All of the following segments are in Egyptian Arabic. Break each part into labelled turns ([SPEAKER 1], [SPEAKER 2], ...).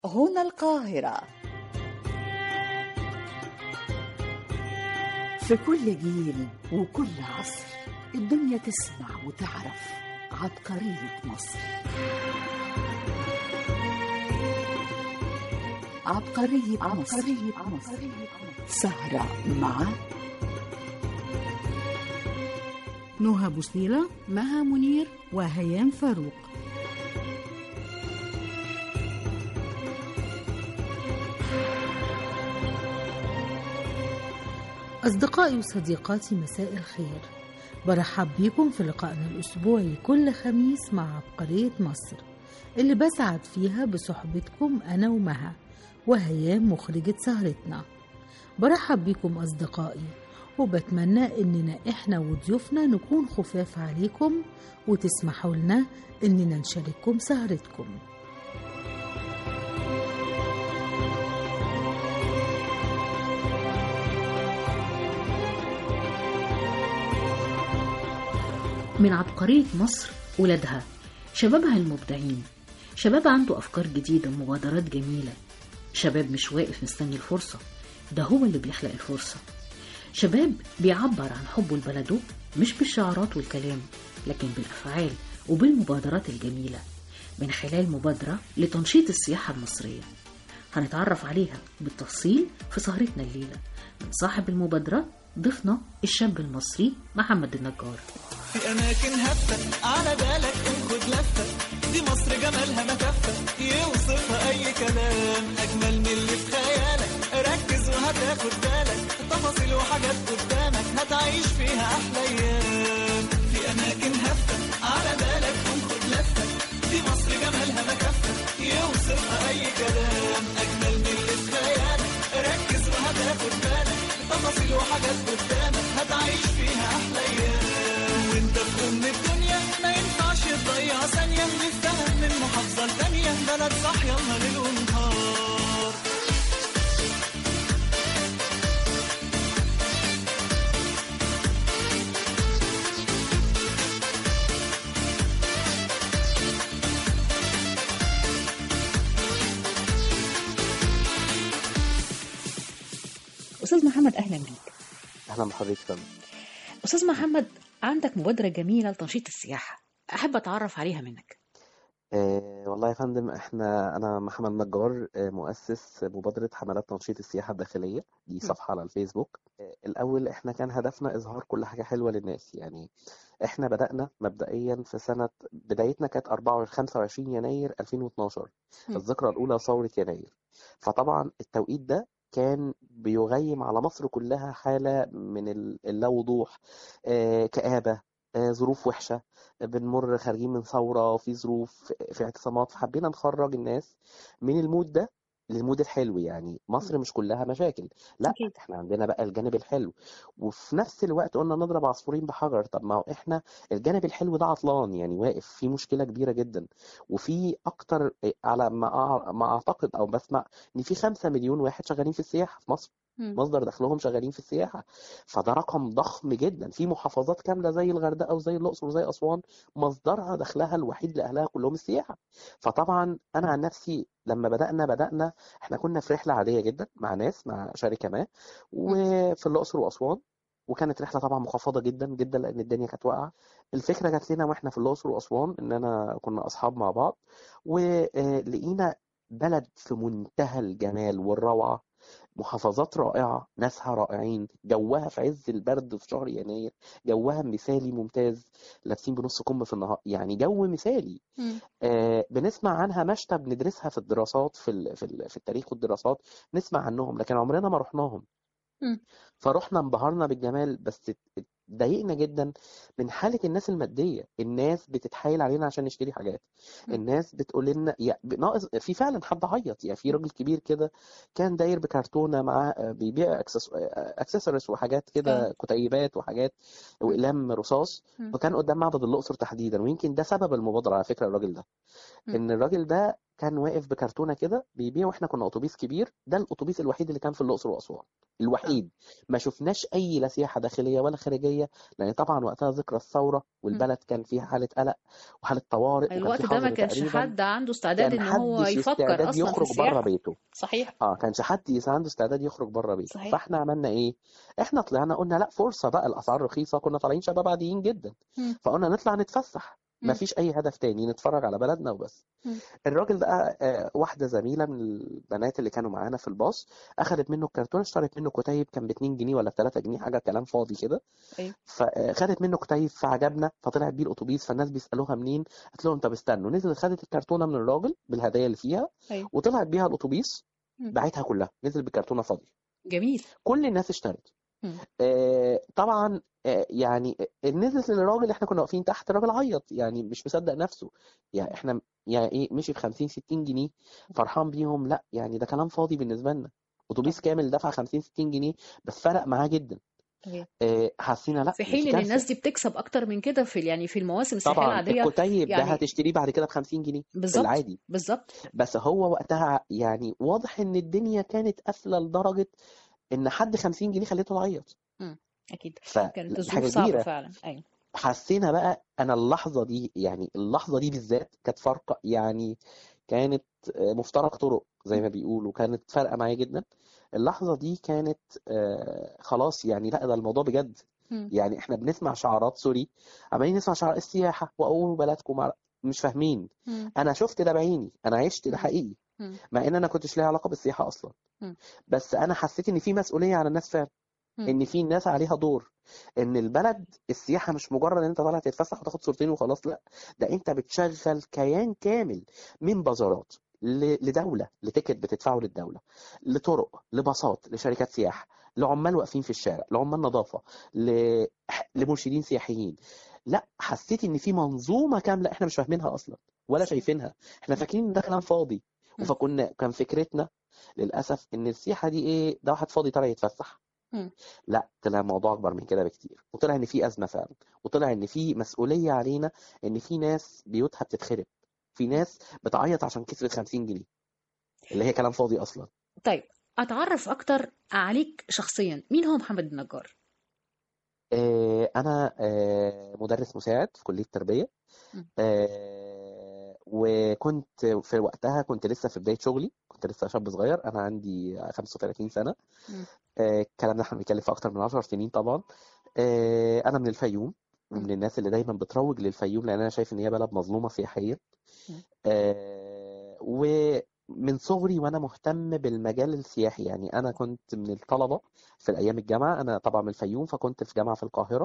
[SPEAKER 1] هنا القاهرة
[SPEAKER 2] في كل جيل وكل عصر الدنيا تسمع وتعرف عبقرية مصر عبقرية مصر, عبقرية مصر. سهرة مع
[SPEAKER 3] نهى بوسنيلة مها منير وهيام فاروق أصدقائي وصديقاتي مساء الخير برحب بيكم في لقائنا الأسبوعي كل خميس مع عبقرية مصر اللي بسعد فيها بصحبتكم أنا ومها وهيام مخرجة سهرتنا برحب بيكم أصدقائي وبتمنى إننا إحنا وضيوفنا نكون خفاف عليكم وتسمحوا لنا إننا نشارككم سهرتكم
[SPEAKER 4] من عبقرية مصر ولادها شبابها المبدعين شباب عنده أفكار جديدة ومبادرات جميلة شباب مش واقف مستني الفرصة ده هو اللي بيخلق الفرصة شباب بيعبر عن حبه لبلده مش بالشعارات والكلام لكن بالأفعال وبالمبادرات الجميلة من خلال مبادرة لتنشيط السياحة المصرية هنتعرف عليها بالتفصيل في سهرتنا الليلة من صاحب المبادرة ضيفنا الشاب المصري محمد النجار
[SPEAKER 5] في أماكن هفة على بالك خد لفة دي مصر جمالها مكفة يوصفها أي كلام أجمل من اللي في خيالك ركز وهتاخد بالك تفاصيل وحاجات قدامك هتعيش فيها أحلى أيام في أماكن هفة على بالك خد لفة دي مصر جمالها مكفة يوصفها أي كلام أجمل من اللي في خيالك ركز وهتاخد بالك تفاصيل وحاجات قدامك هتعيش فيها أحلى أيام وانت في أم الدنيا ما ينفعش تضيع ثانية نفتهم من محافظة لتانية بلد صاحية ليل ونهار
[SPEAKER 6] أستاذ محمد أهلا بيك
[SPEAKER 7] اهلا بحضرتك فندم
[SPEAKER 6] أستاذ محمد عندك مبادرة جميلة لتنشيط السياحة أحب أتعرف عليها منك
[SPEAKER 7] آه والله يا فندم احنا انا محمد نجار آه مؤسس مبادره حملات تنشيط السياحه الداخليه دي صفحه على الفيسبوك آه الاول احنا كان هدفنا اظهار كل حاجه حلوه للناس يعني احنا بدانا مبدئيا في سنه بدايتنا كانت 24 25 يناير 2012
[SPEAKER 6] م.
[SPEAKER 7] الذكرى الاولى لثوره يناير فطبعا التوقيت ده كان بيغيم على مصر كلها حالة من ال- اللا وضوح آه، كآبة آه، ظروف وحشة بنمر خارجين من ثورة في ظروف في اعتصامات فحبينا نخرج الناس من المود ده للمود الحلو يعني مصر مش كلها مشاكل لا
[SPEAKER 6] أكيد.
[SPEAKER 7] احنا عندنا بقى الجانب الحلو وفي نفس الوقت قلنا نضرب عصفورين بحجر طب ما هو احنا الجانب الحلو ده عطلان يعني واقف في مشكلة كبيرة جدا وفي اكتر على ما أع- ما اعتقد او بسمع ان في خمسة مليون واحد شغالين في السياحة في مصر
[SPEAKER 6] مم.
[SPEAKER 7] مصدر دخلهم شغالين في السياحة فده رقم ضخم جدا في محافظات كاملة زي الغردقة وزي الأقصر وزي أسوان مصدرها دخلها الوحيد لأهلها كلهم السياحة فطبعا أنا عن نفسي لما بدأنا بدأنا احنا كنا في رحلة عادية جدا مع ناس مع شركة ما وفي الأقصر وأسوان وكانت رحلة طبعا مخفضة جدا جدا لأن الدنيا كانت واقعة الفكرة جات لنا واحنا في الأقصر وأسوان إن أنا كنا أصحاب مع بعض ولقينا بلد في منتهى الجمال والروعة محافظات رائعة ناسها رائعين جوها في عز البرد في شهر يناير جوها مثالي ممتاز لابسين بنص كم في النهار يعني جو مثالي
[SPEAKER 6] مم.
[SPEAKER 7] آه بنسمع عنها مشتى بندرسها في الدراسات في ال في, ال في التاريخ والدراسات نسمع عنهم لكن عمرنا ما رحناهم
[SPEAKER 6] مم.
[SPEAKER 7] فرحنا انبهرنا بالجمال بس ات- اتضايقنا جدا من حالة الناس المادية الناس بتتحايل علينا عشان نشتري حاجات
[SPEAKER 6] مم.
[SPEAKER 7] الناس بتقول لنا يا ناقص في فعلا حد عيط يعني في راجل كبير كده كان داير بكرتونة معاه آه، بيبيع اكسسوارز وحاجات كده
[SPEAKER 6] آه.
[SPEAKER 7] كتيبات وحاجات واقلام رصاص
[SPEAKER 6] مم.
[SPEAKER 7] وكان قدام معبد الاقصر تحديدا ويمكن ده سبب المبادرة على فكرة الراجل ده
[SPEAKER 6] مم.
[SPEAKER 7] ان الراجل ده كان واقف بكرتونه كده بيبيع واحنا كنا اتوبيس كبير ده الاتوبيس الوحيد اللي كان في الاقصر واسوان الوحيد ما شفناش اي لا سياحه داخليه ولا خارجيه لان طبعا وقتها ذكرى الثوره والبلد كان فيها حاله قلق وحاله طوارئ وكان
[SPEAKER 6] الوقت
[SPEAKER 7] في
[SPEAKER 6] ده ما
[SPEAKER 7] حظر
[SPEAKER 6] كانش
[SPEAKER 7] تقريبا
[SPEAKER 6] حد عنده استعداد
[SPEAKER 7] كان
[SPEAKER 6] ان هو
[SPEAKER 7] محدش
[SPEAKER 6] يفكر
[SPEAKER 7] استعداد
[SPEAKER 6] اصلا في
[SPEAKER 7] يخرج بره
[SPEAKER 6] السياحه
[SPEAKER 7] بيته
[SPEAKER 6] صحيح
[SPEAKER 7] اه كانش حد يس- عنده استعداد يخرج بره بيته
[SPEAKER 6] صحيح
[SPEAKER 7] فاحنا عملنا ايه احنا طلعنا قلنا لا فرصه بقى الاسعار رخيصه كنا طالعين شباب عاديين جدا
[SPEAKER 6] مم.
[SPEAKER 7] فقلنا نطلع نتفسح
[SPEAKER 6] مم.
[SPEAKER 7] مفيش اي هدف تاني نتفرج على بلدنا وبس
[SPEAKER 6] مم.
[SPEAKER 7] الراجل ده آه، واحده زميله من البنات اللي كانوا معانا في الباص اخذت منه الكرتون اشترت منه كتيب كان ب 2 جنيه ولا ب 3 جنيه حاجه كلام فاضي كده
[SPEAKER 6] ايوه
[SPEAKER 7] فخدت منه كتيب فعجبنا فطلعت بيه الاتوبيس فالناس بيسالوها منين قالت لهم طب استنوا نزلت خدت الكرتونه من الراجل بالهدايا اللي فيها
[SPEAKER 6] ايوه
[SPEAKER 7] وطلعت بيها الاتوبيس
[SPEAKER 6] مم.
[SPEAKER 7] باعتها كلها نزل بكرتونه فاضيه
[SPEAKER 6] جميل
[SPEAKER 7] كل الناس اشترت
[SPEAKER 6] مم.
[SPEAKER 7] آه، طبعا آه، يعني نزلت للراجل احنا كنا واقفين تحت الراجل عيط يعني مش مصدق نفسه يعني احنا يعني ايه مشي ب 50 60 جنيه فرحان بيهم لا يعني ده كلام فاضي بالنسبه لنا اتوبيس
[SPEAKER 6] طبعا
[SPEAKER 7] كامل دفع 50 60 جنيه بس فرق معاه جدا
[SPEAKER 6] طبيعي
[SPEAKER 7] آه، حسينا لا
[SPEAKER 6] في
[SPEAKER 7] دي
[SPEAKER 6] حين ان
[SPEAKER 7] كارثه
[SPEAKER 6] الناس دي بتكسب اكتر من كده في يعني في المواسم السياحيه
[SPEAKER 7] طبعا
[SPEAKER 6] العاديه
[SPEAKER 7] الكتيب ده
[SPEAKER 6] يعني
[SPEAKER 7] هتشتريه بعد كده ب 50 جنيه
[SPEAKER 6] بالظبط
[SPEAKER 7] العادي
[SPEAKER 6] بالظبط
[SPEAKER 7] بس هو وقتها يعني واضح ان الدنيا كانت قافله لدرجه ان حد 50 جنيه خليته يعيط
[SPEAKER 6] مم. اكيد
[SPEAKER 7] فدي
[SPEAKER 6] كانت الظروف
[SPEAKER 7] حاجه
[SPEAKER 6] صعبه
[SPEAKER 7] كبيره
[SPEAKER 6] فعلا ايوه
[SPEAKER 7] حسينا بقى انا اللحظه دي يعني اللحظه دي بالذات كانت فارقه يعني كانت آه، مفترق طرق زي ما بيقولوا كانت فارقه معايا جدا اللحظه دي كانت آه، خلاص يعني لا ده الموضوع بجد
[SPEAKER 6] مم.
[SPEAKER 7] يعني احنا بنسمع شعارات سوري عمالين نسمع شعارات السياحه وقوموا بلدكم مع- مش فاهمين
[SPEAKER 6] مم.
[SPEAKER 7] انا شفت ده بعيني انا عشت ده
[SPEAKER 6] مم.
[SPEAKER 7] حقيقي
[SPEAKER 6] مم.
[SPEAKER 7] مع ان انا كنتش ليا علاقه بالسياحه اصلا
[SPEAKER 6] مم.
[SPEAKER 7] بس انا حسيت ان في مسؤوليه على الناس فعلا
[SPEAKER 6] مم.
[SPEAKER 7] ان في ناس عليها دور ان البلد السياحه مش مجرد ان انت طالع تتفسح وتاخد صورتين وخلاص لا ده انت بتشغل كيان كامل من بازارات ل- لدوله لتيكت بتدفعه للدوله لطرق لباصات لشركات سياحه لعمال واقفين في الشارع لعمال نظافه ل... لمرشدين سياحيين لا حسيت ان في منظومه كامله احنا مش فاهمينها اصلا ولا شايفينها احنا فاكرين ان ده كلام فاضي
[SPEAKER 6] مم.
[SPEAKER 7] فكنا كان فكرتنا للاسف ان السياحه دي ايه ده واحد فاضي طالع يتفسح
[SPEAKER 6] مم.
[SPEAKER 7] لا طلع الموضوع اكبر من كده بكتير وطلع ان في ازمه فعلا وطلع ان في مسؤوليه علينا ان في ناس بيوتها بتتخرب في ناس بتعيط عشان كسبت 50 جنيه اللي هي كلام فاضي اصلا
[SPEAKER 6] طيب اتعرف اكتر عليك شخصيا مين هو محمد النجار
[SPEAKER 7] آه، انا آه، مدرس مساعد في كليه التربيه
[SPEAKER 6] مم.
[SPEAKER 7] آه، وكنت في وقتها كنت لسه في بدايه شغلي كنت لسه شاب صغير انا عندي 35 سنه
[SPEAKER 6] مم.
[SPEAKER 7] آه، الكلام ده احنا بنتكلم في اكتر من 10 سنين طبعا آه، انا من الفيوم
[SPEAKER 6] مم.
[SPEAKER 7] ومن الناس اللي دايما بتروج للفيوم لان انا شايف ان هي بلد مظلومه سياحيا
[SPEAKER 6] مم.
[SPEAKER 7] آه، ومن صغري وانا مهتم بالمجال السياحي يعني انا كنت من الطلبه في الايام الجامعه انا طبعا من الفيوم فكنت في جامعه في القاهره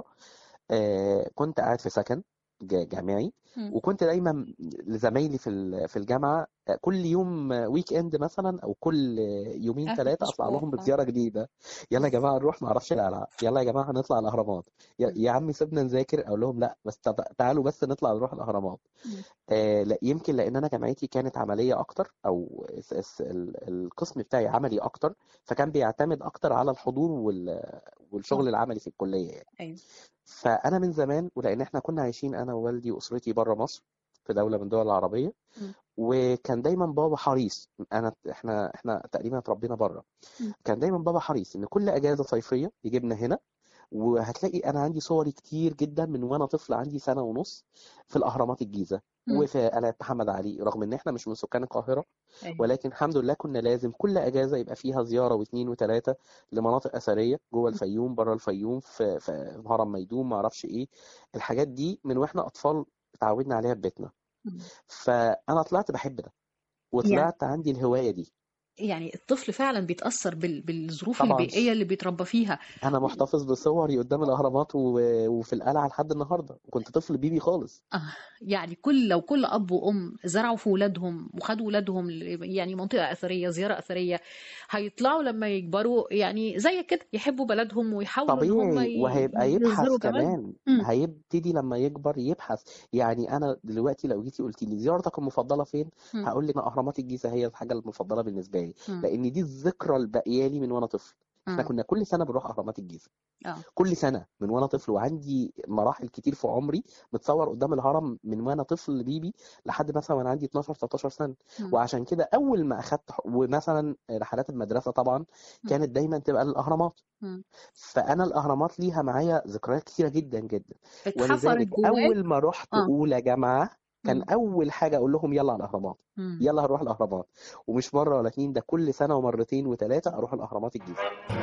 [SPEAKER 7] آه، كنت قاعد في سكن ج- جامعي
[SPEAKER 6] مم.
[SPEAKER 7] وكنت دايما لزمايلي في ال- في الجامعه آه، كل يوم ويك اند مثلا او كل يومين
[SPEAKER 6] اخر
[SPEAKER 7] ثلاثه اطلع
[SPEAKER 6] اسبوع
[SPEAKER 7] لهم
[SPEAKER 6] اه
[SPEAKER 7] بزياره جديده يلا يا جماعه نروح ما اعرفش القلعه يلا يا جماعه هنطلع الاهرامات يا
[SPEAKER 6] مم.
[SPEAKER 7] يا عمي سيبنا نذاكر اقول لهم لا بس تع- تعالوا بس نطلع نروح الاهرامات
[SPEAKER 6] مم.
[SPEAKER 7] آه لا يمكن لان انا جامعتي كانت عمليه اكتر او الس- الس- ال- القسم بتاعي عملي اكتر فكان بيعتمد اكتر على الحضور وال-
[SPEAKER 6] اه
[SPEAKER 7] والشغل العملي في الكليه يعني
[SPEAKER 6] ايوه
[SPEAKER 7] فانا من زمان ولان احنا كنا عايشين انا ووالدي واسرتي بره مصر في دوله من الدول العربيه
[SPEAKER 6] مم.
[SPEAKER 7] وكان دايما بابا حريص انا احنا احنا تقريبا اتربينا بره
[SPEAKER 6] مم.
[SPEAKER 7] كان دايما بابا حريص ان كل اجازه صيفيه يجيبنا هنا وهتلاقي انا عندي صوري كتير جدا من وانا طفل عندي سنه ونص في الاهرامات الجيزه
[SPEAKER 6] مم.
[SPEAKER 7] وفي قلعه محمد علي رغم ان احنا مش من سكان القاهره
[SPEAKER 6] ايوه
[SPEAKER 7] ولكن الحمد لله كنا لازم كل اجازه يبقى فيها زياره واثنين وثلاثه لمناطق اثريه جوه الفيوم بره الفيوم في في هرم ميدوم ما اعرفش ايه الحاجات دي من واحنا اطفال اتعودنا عليها في بيتنا
[SPEAKER 6] مم.
[SPEAKER 7] فانا طلعت بحب ده
[SPEAKER 6] يعني
[SPEAKER 7] وطلعت عندي الهوايه دي
[SPEAKER 6] يعني الطفل فعلا بيتأثر بال... بالظروف
[SPEAKER 7] طبعا
[SPEAKER 6] البيئية اللي بيتربى فيها
[SPEAKER 7] انا محتفظ بصوري قدام الاهرامات و... وفي القلعه لحد النهارده وكنت طفل بيبي خالص
[SPEAKER 6] آه يعني كل لو كل أب وأم زرعوا في ولادهم وخدوا ولادهم ل- يعني منطقة أثرية زيارة أثرية هيطلعوا لما يكبروا يعني زي كده يحبوا بلدهم ويحاولوا إن هم
[SPEAKER 7] طبيعي
[SPEAKER 6] ي-
[SPEAKER 7] وهيبقى
[SPEAKER 6] يظهروا
[SPEAKER 7] يبحث
[SPEAKER 6] جمالهم
[SPEAKER 7] كمان
[SPEAKER 6] مم.
[SPEAKER 7] هيبتدي لما يكبر يبحث يعني انا دلوقتي لو جيتي قلتي لي زيارتك المفضله فين
[SPEAKER 6] مم.
[SPEAKER 7] هقول لك اهرامات الجيزه هي الحاجه المفضله بالنسبه لي
[SPEAKER 6] مم.
[SPEAKER 7] لان دي الذكرى الباقيه لي من وانا طفل احنا
[SPEAKER 6] مم.
[SPEAKER 7] كنا كل سنه بنروح اهرامات الجيزه
[SPEAKER 6] اه
[SPEAKER 7] كل سنه من وانا طفل وعندي مراحل كتير في عمري متصور قدام الهرم من وانا طفل بيبي لحد مثلا وانا عندي 12 13 سنه
[SPEAKER 6] مم.
[SPEAKER 7] وعشان كده اول ما اخدت ح- ومثلا رحلات المدرسه طبعا
[SPEAKER 6] مم.
[SPEAKER 7] كانت دايما تبقى للاهرامات
[SPEAKER 6] مم.
[SPEAKER 7] فانا الاهرامات ليها معايا ذكريات كتيره جدا جدا
[SPEAKER 6] اتحفرت
[SPEAKER 7] ولذلك
[SPEAKER 6] جواك
[SPEAKER 7] اول ما رحت
[SPEAKER 6] اه
[SPEAKER 7] اولى جامعه كان
[SPEAKER 6] مم.
[SPEAKER 7] اول حاجه اقول لهم يلا على الاهرامات
[SPEAKER 6] مم.
[SPEAKER 7] يلا هنروح الاهرامات ومش مره ولا اتنين ده كل سنه ومرتين وثلاثه اروح الاهرامات الجيزه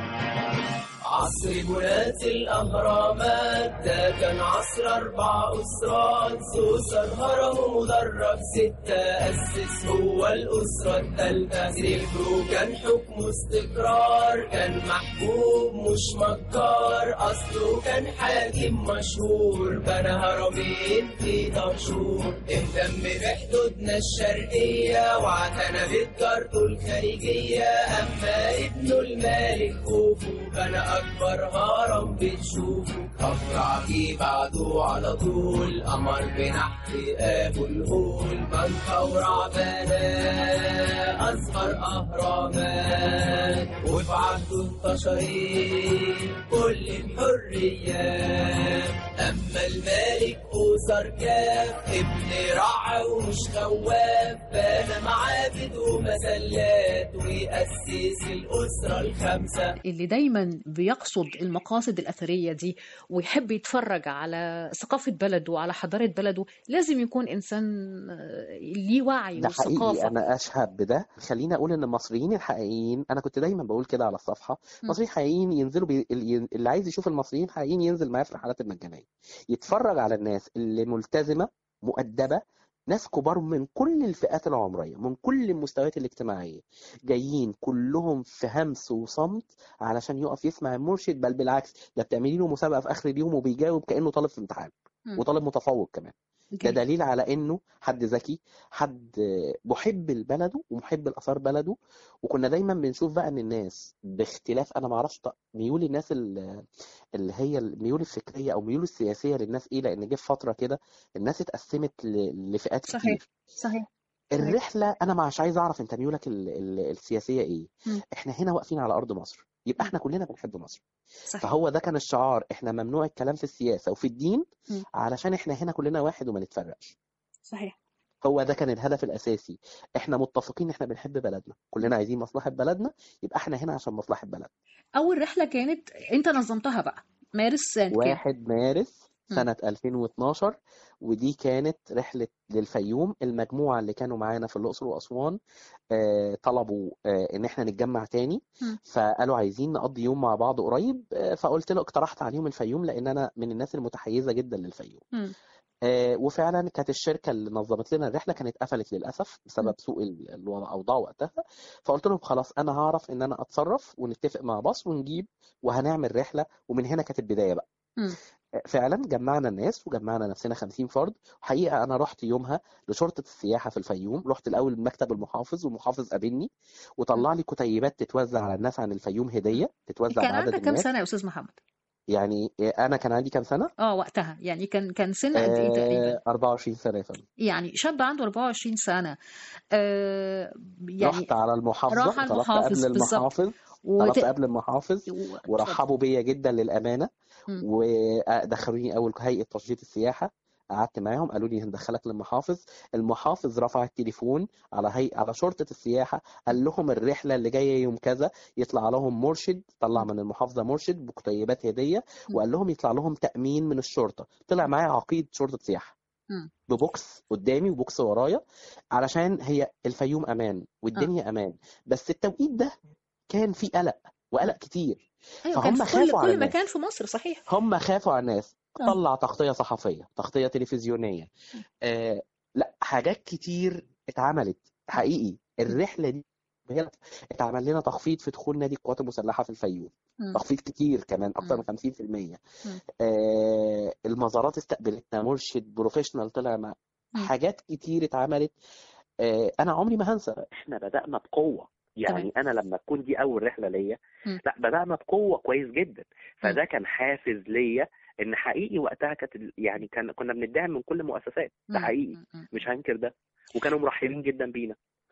[SPEAKER 1] عصر بناة الأهرامات ده كان عصر أربع أسرات سوسن هرم مدرب ستة أسس هو الأسرة التالتة سيفرو كان حكمه استقرار كان محبوب مش مكار أصله كان حاكم مشهور بنى هرمين في دهشور اهتم بحدودنا الشرقية واعتنى بتجارته الخارجية أما ابنه الملك خوفو بنى أكبر هرم بتشوفه أبرع جه بعده على طول أمر بنحت أبو الهول من ثورة بنى أصغر أهرامات وفي عهده انتشرت كل الحريات أما الملك أوسر كاف ابن رع ومش خواف بنى معابد ومسلات ويأسس الأسرة الخمسة
[SPEAKER 6] اللي دايما بيقصد المقاصد الأثرية دي ويحب يتفرج على ثقافة بلده وعلى حضارة بلده لازم يكون إنسان آه، ليه وعي
[SPEAKER 7] ده حقيقي
[SPEAKER 6] وثقافة
[SPEAKER 7] انا اشهد بده خليني اقول ان المصريين الحقيقيين انا كنت دايما بقول كده على الصفحه
[SPEAKER 6] مم.
[SPEAKER 7] المصريين الحقيقيين ينزلوا بي... اللي اللي عايز يشوف المصريين الحقيقيين ينزل معايا في الرحلات المجانيه يتفرج على الناس اللي ملتزمه مؤدبه ناس كبار من كل الفئات العمريه من كل المستويات الاجتماعيه جايين كلهم في همس وصمت علشان يقف يسمع المرشد بل بالعكس ده بتعملي له مسابقه في اخر اليوم وبيجاوب كانه طالب في امتحان
[SPEAKER 6] مم.
[SPEAKER 7] وطالب متفوق كمان ده
[SPEAKER 6] جميل.
[SPEAKER 7] دليل على انه حد ذكي حد محب لبلده ومحب لاثار بلده وكنا دايما بنشوف بقى ان الناس باختلاف انا ما اعرفش ط- ميول الناس ال- اللي هي الميول الفكريه او ميول السياسيه للناس ايه لان جه في فتره كده الناس اتقسمت ل- لفئات
[SPEAKER 6] صحيح
[SPEAKER 7] كتير
[SPEAKER 6] صحيح صحيح
[SPEAKER 7] الرحله انا مش عايز اعرف انت ميولك ال- ال- السياسيه ايه
[SPEAKER 6] مم.
[SPEAKER 7] احنا هنا واقفين على ارض مصر يبقى
[SPEAKER 6] مم.
[SPEAKER 7] احنا كلنا بنحب مصر
[SPEAKER 6] صحيح
[SPEAKER 7] فهو ده كان الشعار احنا ممنوع الكلام في السياسه وفي الدين
[SPEAKER 6] مم.
[SPEAKER 7] علشان احنا هنا كلنا واحد وما نتفرقش
[SPEAKER 6] صحيح
[SPEAKER 7] هو ده كان الهدف الاساسي احنا متفقين احنا بنحب بلدنا كلنا عايزين مصلحه بلدنا يبقى احنا هنا عشان مصلحه بلدنا
[SPEAKER 6] أول رحلة كانت أنت نظمتها بقى مارس سنة كام؟
[SPEAKER 7] واحد مارس
[SPEAKER 6] مم.
[SPEAKER 7] سنة 2012 ودي كانت رحلة للفيوم المجموعة اللي كانوا معانا في الأقصر وأسوان آه، طلبوا آه، إن إحنا نتجمع تاني
[SPEAKER 6] مم.
[SPEAKER 7] فقالوا عايزين نقضي يوم مع بعض قريب آه، فقلت له اقترحت عليهم الفيوم لأن أنا من الناس المتحيزة جدا للفيوم
[SPEAKER 6] مم.
[SPEAKER 7] آه، وفعلا كانت الشركه اللي نظمت لنا الرحله كانت قفلت للاسف بسبب سوء ال- الوضع اوضاع وقتها فقلت لهم خلاص انا هعرف ان انا اتصرف ونتفق مع باص ونجيب وهنعمل رحله ومن هنا كانت البدايه بقى
[SPEAKER 6] مم.
[SPEAKER 7] آه، فعلا جمعنا الناس وجمعنا نفسنا 50 فرد وحقيقه انا رحت يومها لشرطه السياحه في الفيوم رحت الاول مكتب المحافظ والمحافظ قابلني وطلع لي كتيبات تتوزع على الناس عن الفيوم هديه تتوزع
[SPEAKER 6] كان
[SPEAKER 7] لعدد
[SPEAKER 6] عندك كام
[SPEAKER 7] الناس
[SPEAKER 6] سنة يا أستاذ محمد؟
[SPEAKER 7] يعني آه، انا كان عندي كام سنه
[SPEAKER 6] اه وقتها يعني كان كان سن قد ايه تقريبا؟
[SPEAKER 7] آه، 24 سنه يا فندم
[SPEAKER 6] يعني شاب عنده 24 سنة آه يعني
[SPEAKER 7] رحت على المحافظة
[SPEAKER 6] راح على
[SPEAKER 7] طلبت
[SPEAKER 6] المحافظ
[SPEAKER 7] قبل
[SPEAKER 6] بالظبط.
[SPEAKER 7] المحافظ
[SPEAKER 6] وت...
[SPEAKER 7] طلبت قبل المحافظ
[SPEAKER 6] و...
[SPEAKER 7] ورحبوا بيا جدا للأمانة
[SPEAKER 6] مم.
[SPEAKER 7] ودخلوني أول هيئة تشجيع السياحة قعدت معاهم قالوا لي هندخلك للمحافظ المحافظ رفع التليفون على هي... على شرطة السياحة قال لهم الرحلة اللي جاية يوم كذا يطلع لهم مرشد طلع من المحافظة مرشد بكتيبات هدية وقال لهم يطلع لهم تأمين من الشرطة طلع معايا عقيد شرطة سياحة
[SPEAKER 6] مم.
[SPEAKER 7] ببوكس قدامي وبوكس ورايا علشان هي الفيوم امان والدنيا امان بس التوقيت ده كان فيه قلق وقلق كتير
[SPEAKER 6] ايوه كان
[SPEAKER 7] فهم
[SPEAKER 6] في كل
[SPEAKER 7] خافوا على
[SPEAKER 6] كل
[SPEAKER 7] الناس.
[SPEAKER 6] مكان في مصر صحيح
[SPEAKER 7] هم خافوا على الناس
[SPEAKER 6] آه.
[SPEAKER 7] طلع تغطية صحفية تغطية تلفزيونية آه لا حاجات كتير اتعملت حقيقي الرحلة دي هي اتعمل لنا تخفيض في دخول نادي القوات المسلحة في الفيوم
[SPEAKER 6] مم.
[SPEAKER 7] تخفيض كتير كمان اكتر
[SPEAKER 6] مم.
[SPEAKER 7] من 50%
[SPEAKER 6] مم.
[SPEAKER 7] آه المزارات استقبلتنا مرشد بروفيشنال طلع مع
[SPEAKER 6] مم.
[SPEAKER 7] حاجات كتير اتعملت آه انا عمري ما هنسى احنا بدأنا بقوة يعني انا لما تكون دي اول رحله ليا
[SPEAKER 6] مم.
[SPEAKER 7] لا بدانا بقوه كويس جدا فده كان حافز ليا ان حقيقي وقتها كانت ال- يعني كان كنا بندعم من كل المؤسسات ده
[SPEAKER 6] مم.
[SPEAKER 7] حقيقي
[SPEAKER 6] مم. مم.
[SPEAKER 7] مش هنكر ده وكانوا مرحبين جدا بينا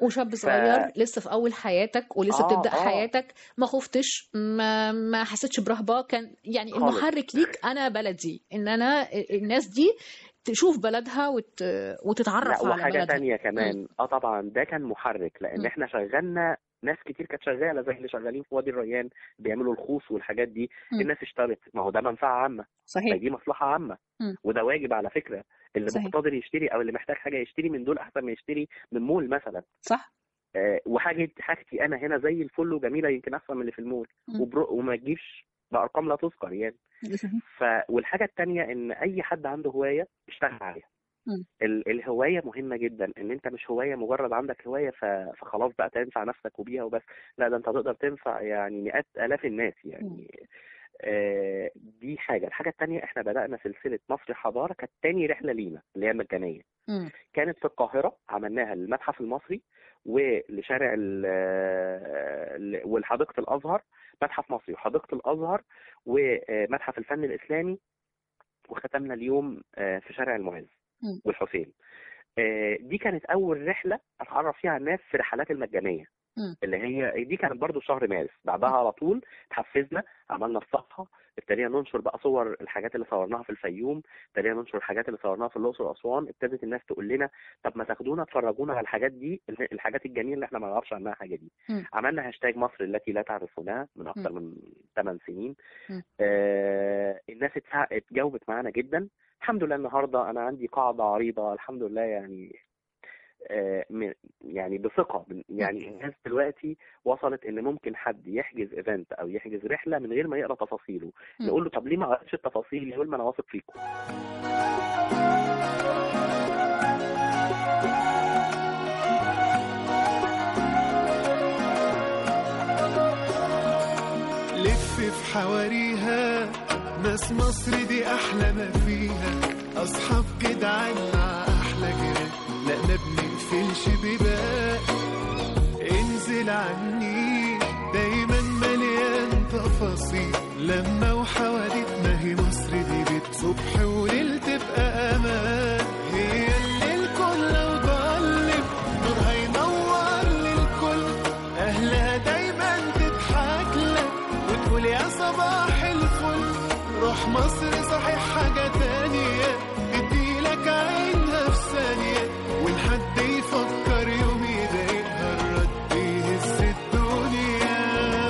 [SPEAKER 6] وشاب صغير لسه في اول حياتك ولسه
[SPEAKER 7] آه،
[SPEAKER 6] بتبدا
[SPEAKER 7] آه.
[SPEAKER 6] حياتك ما خفتش ما ما حسيتش برهبه كان يعني
[SPEAKER 7] خالص.
[SPEAKER 6] المحرك ليك انا بلدي ان انا الناس دي تشوف بلدها وت... وتتعرف
[SPEAKER 7] لا
[SPEAKER 6] على
[SPEAKER 7] وحاجة
[SPEAKER 6] بلدها
[SPEAKER 7] تانية كمان اه طبعا ده كان محرك لان
[SPEAKER 6] مم.
[SPEAKER 7] احنا شغلنا ناس كتير كانت شغاله زي اللي شغالين في وادي الريان بيعملوا الخوص والحاجات دي
[SPEAKER 6] مم.
[SPEAKER 7] الناس اشترت ما هو ده منفعه عامه
[SPEAKER 6] صحيح
[SPEAKER 7] دي مصلحه عامه
[SPEAKER 6] مم.
[SPEAKER 7] وده واجب على فكره اللي
[SPEAKER 6] صحيح.
[SPEAKER 7] مقتدر يشتري او اللي محتاج حاجه يشتري من دول احسن ما يشتري من مول مثلا
[SPEAKER 6] صح
[SPEAKER 7] آه وحاجه حاجتي انا هنا زي الفل وجميله يمكن احسن من اللي في المول
[SPEAKER 6] مم.
[SPEAKER 7] وبرو وما تجيبش بارقام لا تذكر يعني
[SPEAKER 6] صحيح
[SPEAKER 7] ف والحاجه الثانيه ان اي حد عنده هوايه اشتغل عليها
[SPEAKER 6] مم.
[SPEAKER 7] ال- الهوايه مهمه جدا ان انت مش هوايه مجرد عندك هوايه ف... فخلاص بقى تنفع نفسك وبيها وبس لا ده انت تقدر تنفع يعني مئات الاف الناس يعني آه دي حاجه الحاجه الثانيه احنا بدانا سلسله مصر حضاره كانت تاني رحله لينا اللي هي مجانيه
[SPEAKER 6] مم.
[SPEAKER 7] كانت في القاهرة عملناها للمتحف المصري ولشارع ال- ال- والحديقة الأزهر متحف مصري وحديقة الأزهر ومتحف الفن الإسلامي وختمنا اليوم آه، في شارع المعز
[SPEAKER 6] مم.
[SPEAKER 7] والحسين آه، دي كانت أول رحلة أتعرف فيها على الناس في الرحلات المجانية
[SPEAKER 6] مم.
[SPEAKER 7] اللي هي دي كانت برضو شهر مارس بعدها على طول اتحفزنا عملنا الصفحة ابتدينا ننشر بقى صور الحاجات اللي صورناها في الفيوم ابتدينا ننشر الحاجات اللي صورناها في الاقصر واسوان ابتدت الناس تقول لنا طب ما تاخدونا تفرجونا على الحاجات دي الحاجات الجميله اللي احنا ما نعرفش عنها حاجه دي
[SPEAKER 6] مم.
[SPEAKER 7] عملنا هاشتاج مصر التي لا تعرفونها من اكثر
[SPEAKER 6] مم.
[SPEAKER 7] من 8 سنين
[SPEAKER 6] مم.
[SPEAKER 7] آه الناس اتفع- اتجاوبت معانا جدا الحمد لله النهارده انا عندي قاعده عريضه الحمد لله يعني آه، م- يعني بثقه يعني الناس دلوقتي وصلت ان ممكن حد يحجز ايفنت او يحجز رحله من غير ما يقرا تفاصيله
[SPEAKER 6] مم.
[SPEAKER 7] نقول له طب ليه ما قريتش التفاصيل يقول ما انا واثق فيكم
[SPEAKER 5] لف في حواريها ناس مصر دي احلى ما فيها اصحاب جدعان مع احلى جيران لا ما بنقفلش بيبان انزل عني دايما مليان تفاصيل لما وحواديت ما هي مصر دي بيت صبح وليل تبقى امان هي اللي الكل لو ضلم نورها ينور للكل اهلها دايما تضحك لك وتقول يا صباح الفل روح مصر صحيح حاجة تانية تديلك عينها في ثانية والحد يفكر يوم يضايقها الرد يهز الدنيا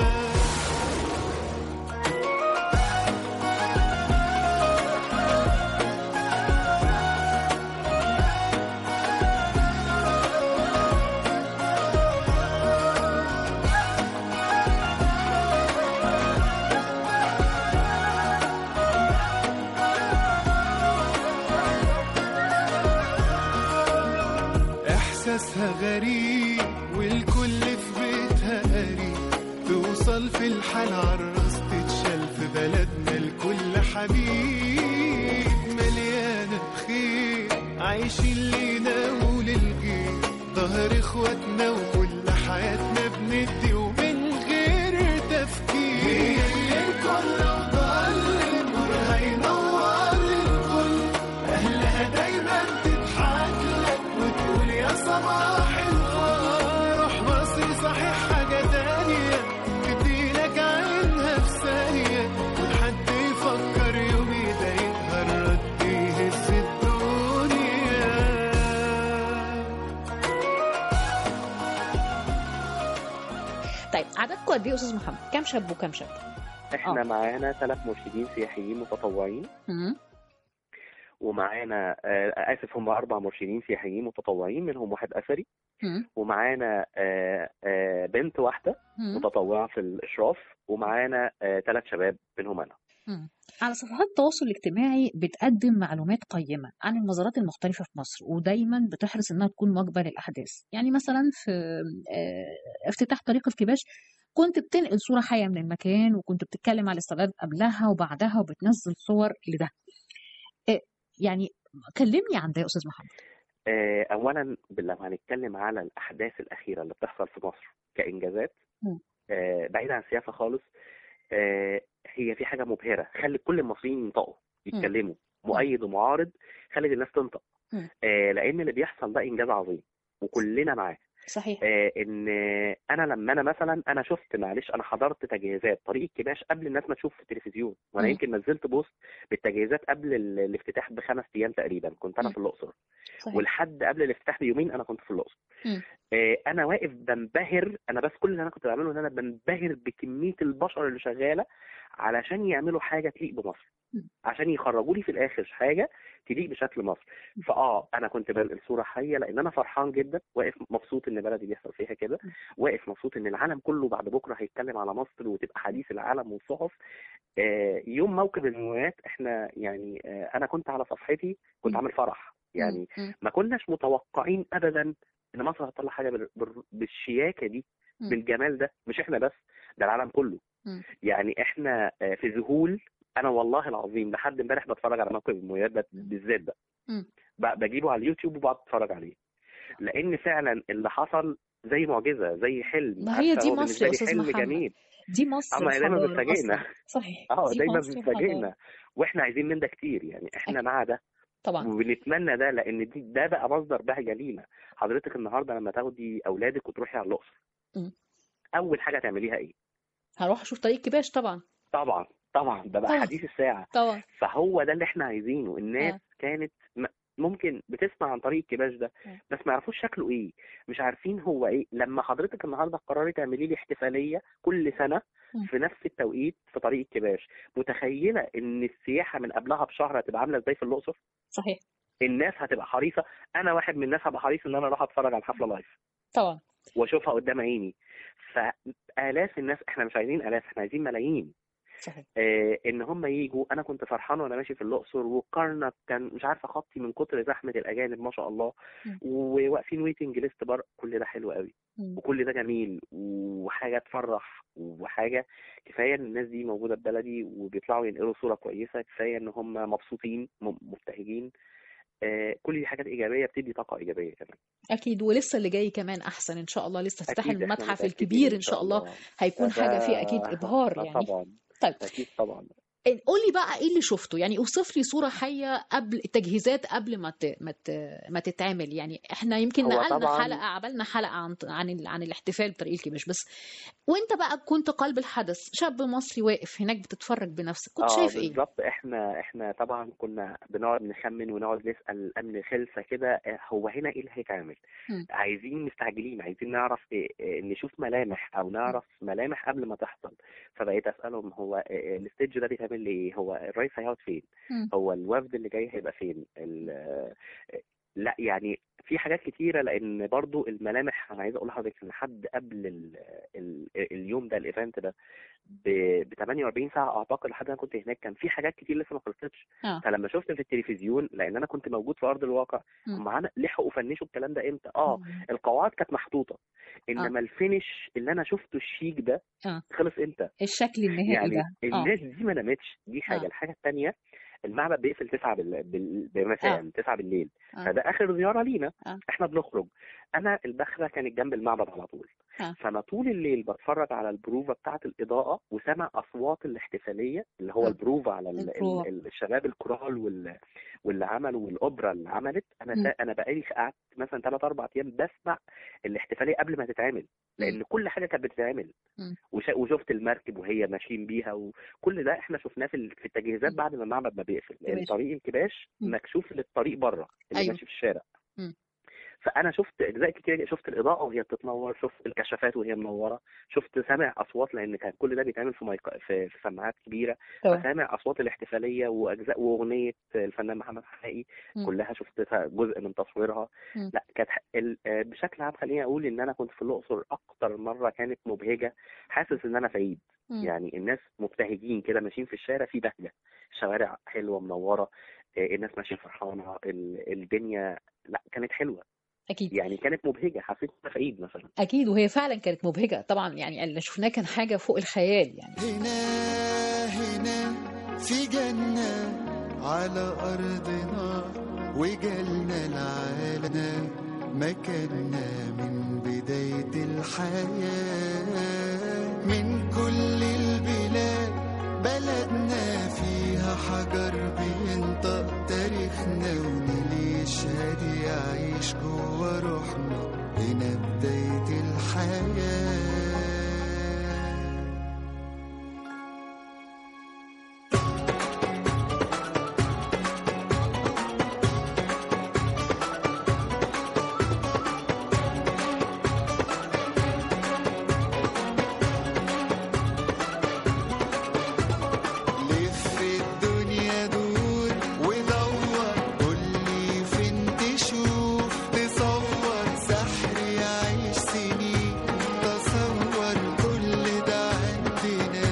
[SPEAKER 5] احساسها غريب والكل في بيتها قريب توصل في الحال عالراس تتشال في بلدنا الكل حبيب مليانة خير عايشين لينا وللغير ظهر اخواتنا وكل حياتنا بندي ومن غير تفكير هي الكل لو ضل نورها ينور الكل اهلها دايما تضحك لك وتقول يا صباح الخير روح مصر صحيح حاجة تانية تديلك عينها في ثانية والحد يفكر يوم يضايقها الرد يهز الدنيا
[SPEAKER 6] طيب عددكم قد ايه يا استاذ محمد كام شاب وكام شاب
[SPEAKER 7] احنا
[SPEAKER 6] آه.
[SPEAKER 7] معانا ثلاث مرشدين سياحيين متطوعين
[SPEAKER 6] مم.
[SPEAKER 7] ومعانا آه، اسف هم اربع مرشدين سياحيين متطوعين منهم واحد اثري
[SPEAKER 6] مم.
[SPEAKER 7] ومعانا آه، آه، بنت واحده
[SPEAKER 6] مم.
[SPEAKER 7] متطوعه في الاشراف ومعانا ثلاث شباب منهم انا
[SPEAKER 6] مم. على صفحات التواصل الاجتماعي بتقدم معلومات قيمة عن المزارات المختلفة في مصر ودايما بتحرص انها تكون مواكبة للأحداث يعني مثلا في آه، افتتاح طريق الكباش كنت بتنقل صورة حية من المكان وكنت بتتكلم على الاستعداد قبلها وبعدها وبتنزل صور لده آه، يعني كلمني عن ده يا أستاذ محمد
[SPEAKER 7] آه، اولا لو هنتكلم على الاحداث الاخيره اللي بتحصل في مصر كانجازات
[SPEAKER 6] مم.
[SPEAKER 7] آه، بعيد عن السياسه خالص آه، هي في حاجه مبهره خلي كل المصريين ينطقوا يتكلموا مؤيد ومعارض خلي الناس تنطق
[SPEAKER 6] مم.
[SPEAKER 7] آه، لان اللي بيحصل ده انجاز عظيم وكلنا معاه
[SPEAKER 6] صحيح
[SPEAKER 7] آه، ان انا لما انا مثلا انا شفت معلش انا حضرت تجهيزات طريق الكباش قبل الناس ما تشوف في التلفزيون وانا
[SPEAKER 6] مم.
[SPEAKER 7] يمكن نزلت بوست بالتجهيزات قبل ال- الافتتاح بخمس ايام تقريبا كنت انا
[SPEAKER 6] مم.
[SPEAKER 7] في الاقصر
[SPEAKER 6] صحيح
[SPEAKER 7] ولحد قبل الافتتاح بيومين انا كنت في الاقصر
[SPEAKER 6] مم.
[SPEAKER 7] آه، انا واقف بنبهر انا بس كل اللي انا كنت بعمله ان انا بنبهر بكميه البشر اللي شغاله علشان يعملوا حاجه تليق بمصر
[SPEAKER 6] مم.
[SPEAKER 7] عشان يخرجوا لي في الاخر حاجه تليق بشكل مصر فاه انا كنت بنقل صوره حيه لان انا فرحان جدا واقف مبسوط ان بلدي بيحصل فيها كده واقف مبسوط ان العالم كله بعد بكره هيتكلم على مصر وتبقى حديث العالم والصحف آه، يوم موكب المومياوات احنا يعني آه، انا كنت على صفحتي كنت
[SPEAKER 6] مم.
[SPEAKER 7] عامل فرح يعني
[SPEAKER 6] مم.
[SPEAKER 7] ما كناش متوقعين ابدا ان مصر هتطلع حاجه بال- بال- بالشياكه دي
[SPEAKER 6] مم.
[SPEAKER 7] بالجمال ده مش احنا بس ده العالم كله
[SPEAKER 6] مم.
[SPEAKER 7] يعني احنا آه، في ذهول انا والله العظيم لحد امبارح بتفرج على موكب المومياوات ده بالذات ده
[SPEAKER 6] مم.
[SPEAKER 7] ب- بجيبه على اليوتيوب وبقعد اتفرج عليه لان فعلا اللي حصل زي معجزه زي حلم
[SPEAKER 6] ما هي
[SPEAKER 7] عارفة،
[SPEAKER 6] دي
[SPEAKER 7] هو
[SPEAKER 6] مصر
[SPEAKER 7] بالنسبة
[SPEAKER 6] يا
[SPEAKER 7] لي
[SPEAKER 6] أستاذ
[SPEAKER 7] حلم
[SPEAKER 6] محمد.
[SPEAKER 7] جميل
[SPEAKER 6] دي مصر
[SPEAKER 7] اما دايما
[SPEAKER 6] حضارة
[SPEAKER 7] بتفاجئنا
[SPEAKER 6] أصلاً. صحيح
[SPEAKER 7] اه
[SPEAKER 6] دي
[SPEAKER 7] دايما
[SPEAKER 6] مصر حضارة.
[SPEAKER 7] بتفاجئنا واحنا عايزين من ده كتير يعني احنا
[SPEAKER 6] أكيد.
[SPEAKER 7] مع ده
[SPEAKER 6] طبعا
[SPEAKER 7] وبنتمنى ده لان دي ده بقى مصدر بهجه لينا حضرتك النهارده لما تاخدي اولادك وتروحي على الاقصر
[SPEAKER 6] مم.
[SPEAKER 7] اول حاجه تعمليها ايه
[SPEAKER 6] هروح اشوف طريق كباش طبعا
[SPEAKER 7] طبعا طبعا ده بقى
[SPEAKER 6] طبعا.
[SPEAKER 7] حديث الساعه
[SPEAKER 6] طبعا
[SPEAKER 7] فهو ده اللي احنا عايزينه الناس
[SPEAKER 6] آه.
[SPEAKER 7] كانت م- ممكن بتسمع عن طريق الكباش ده
[SPEAKER 6] آه.
[SPEAKER 7] بس ما يعرفوش شكله ايه مش عارفين هو ايه لما حضرتك النهارده قرري تعملي لي احتفاليه كل سنه
[SPEAKER 6] مم.
[SPEAKER 7] في نفس التوقيت في طريق الكباش متخيله ان السياحه من قبلها بشهر هتبقى عامله ازاي في الاقصر
[SPEAKER 6] صحيح
[SPEAKER 7] الناس هتبقى حريصه انا واحد من الناس هبقى حريص ان انا اروح اتفرج على الحفله لايف
[SPEAKER 6] طبعا
[SPEAKER 7] واشوفها قدام عيني فالاف الناس احنا مش عايزين الاف احنا عايزين ملايين
[SPEAKER 6] صحيح
[SPEAKER 7] آه ان هم يجوا انا كنت فرحان وانا ماشي في الاقصر والكرنك كان مش عارفه خطي من كتر زحمه الاجانب ما شاء الله
[SPEAKER 6] مم.
[SPEAKER 7] وواقفين ويتنج ليست بره كل ده حلو قوي
[SPEAKER 6] مم.
[SPEAKER 7] وكل ده جميل وحاجه تفرح وحاجه كفايه ان الناس دي موجوده في بلدي وبيطلعوا ينقلوا صوره كويسه كفايه ان هم مبسوطين م- مبتهجين آه كل دي حاجات ايجابيه بتدي طاقه ايجابيه كمان
[SPEAKER 6] اكيد ولسه اللي جاي كمان احسن ان شاء الله لسه افتتاح
[SPEAKER 7] أكيد إحنا
[SPEAKER 6] المتحف
[SPEAKER 7] متأكدين
[SPEAKER 6] الكبير ان شاء الله هيكون
[SPEAKER 7] فده-
[SPEAKER 6] حاجه فيه اكيد ابهار
[SPEAKER 7] آه
[SPEAKER 6] يعني
[SPEAKER 7] طبعا
[SPEAKER 6] طيب
[SPEAKER 7] اكيد طبعا
[SPEAKER 6] قولي بقى ايه اللي شفته يعني اوصف لي صوره حيه قبل التجهيزات قبل ما ت... ما, ت... ما تتعمل يعني احنا يمكن
[SPEAKER 7] هو
[SPEAKER 6] نقلنا
[SPEAKER 7] طبعاً-
[SPEAKER 6] حلقه عملنا حلقه عن عن ال... عن الاحتفال بطريق الكبش بس وانت بقى كنت قلب الحدث شاب مصري واقف هناك بتتفرج بنفسك كنت
[SPEAKER 7] اه
[SPEAKER 6] شايف ايه
[SPEAKER 7] بالظبط احنا احنا طبعا كنا بنقعد نخمن ونقعد نسال الامن خلفه كده آه، هو هنا ايه اللي هيتعمل
[SPEAKER 6] مم.
[SPEAKER 7] عايزين مستعجلين عايزين نعرف إيه إيه نشوف ملامح او نعرف ملامح قبل ما تحصل فبقيت اسالهم هو آه، آه، الستيج ده بيتعمل ليه هو الرئيس هيقعد فين
[SPEAKER 6] مم.
[SPEAKER 7] هو الوفد اللي جاي هيبقى فين ال- آه، لا يعني في حاجات كتيره لان برضو الملامح انا عايز اقول لحضرتك ان لحد قبل ال ال اليوم ده الايفنت ده ب 48 ساعه اعتقد لحد انا كنت هناك كان في حاجات كتير لسه ما خلصتش
[SPEAKER 6] اه
[SPEAKER 7] فلما شفت في التلفزيون لان انا كنت موجود في ارض الواقع
[SPEAKER 6] مم.
[SPEAKER 7] هم عن- لحقوا فنشوا الكلام ده امتى اه
[SPEAKER 6] مم.
[SPEAKER 7] القواعد كانت محطوطه انما الفينش اللي انا شفته الشيك ده
[SPEAKER 6] آه.
[SPEAKER 7] خلص امتى
[SPEAKER 6] الشكل النهائي
[SPEAKER 7] يعني
[SPEAKER 6] ده اه
[SPEAKER 7] الناس دي ما نامتش دي حاجه
[SPEAKER 6] آه.
[SPEAKER 7] الحاجه الثانيه المعبد بيقفل 9 بال... بال... بمساء 9 بالليل
[SPEAKER 6] آه.
[SPEAKER 7] فده اخر زياره لينا
[SPEAKER 6] آه.
[SPEAKER 7] احنا بنخرج انا البخره كانت جنب المعبد على طول
[SPEAKER 6] آه.
[SPEAKER 7] فانا طول الليل بتفرج على البروفه بتاعه الاضاءه وسامع اصوات الاحتفاليه اللي هو
[SPEAKER 6] آه.
[SPEAKER 7] البروفه على ال...
[SPEAKER 6] البروفة.
[SPEAKER 7] ال... الشباب الكورال وال... واللي عملوا والاوبرا اللي عملت انا
[SPEAKER 6] مم.
[SPEAKER 7] سا... انا بقالي قعدت مثلا 3 4 ايام بسمع الاحتفاليه قبل ما تتعمل لان كل حاجه كانت بتتعمل
[SPEAKER 6] مم.
[SPEAKER 7] وش... وشفت المركب وهي ماشيين بيها وكل ده احنا شفناه في, ال... في التجهيزات بعد ما المعبد ما بيقفل لان
[SPEAKER 6] ماشي.
[SPEAKER 7] طريق الكباش
[SPEAKER 6] مم.
[SPEAKER 7] مكشوف للطريق بره اللي
[SPEAKER 6] أيوه.
[SPEAKER 7] ماشي في الشارع
[SPEAKER 6] مم.
[SPEAKER 7] فانا شفت اجزاء كتير شفت الاضاءه وهي بتتنور شفت الكشافات وهي منوره شفت سامع اصوات لان كان كل ده بيتعمل في مايك... في... في سماعات كبيره
[SPEAKER 6] طبعا.
[SPEAKER 7] فسامع اصوات الاحتفاليه واجزاء واغنيه الفنان محمد حقيقي
[SPEAKER 6] مم.
[SPEAKER 7] كلها شفتها جزء من تصويرها
[SPEAKER 6] مم.
[SPEAKER 7] لا كانت ح- ال- آه، بشكل عام خليني اقول ان انا كنت في الاقصر اكتر مره كانت مبهجه حاسس ان انا سعيد
[SPEAKER 6] مم.
[SPEAKER 7] يعني الناس مبتهجين كده ماشيين في الشارع في بهجه الشوارع حلوه منوره آه، الناس ماشيه فرحانه ال- الدنيا لا كانت حلوه
[SPEAKER 6] اكيد
[SPEAKER 7] يعني كانت مبهجه حسيت ان أنا سعيد مثلا
[SPEAKER 6] اكيد وهي فعلا كانت مبهجه طبعا يعني اللي شفناه كان حاجه فوق الخيال يعني
[SPEAKER 5] هنا هنا في جنة على أرضنا وجالنا العالم مكاننا من بداية الحياة من كل البلاد بلدنا فيها حجر بينطق تاريخنا ونيل يشهد يعيش جوا روحنا هنا بداية الحياة لف الدنيا دور ودور قولي فين تشوف تصور سحر يعيش سنين تصور كل ده عندنا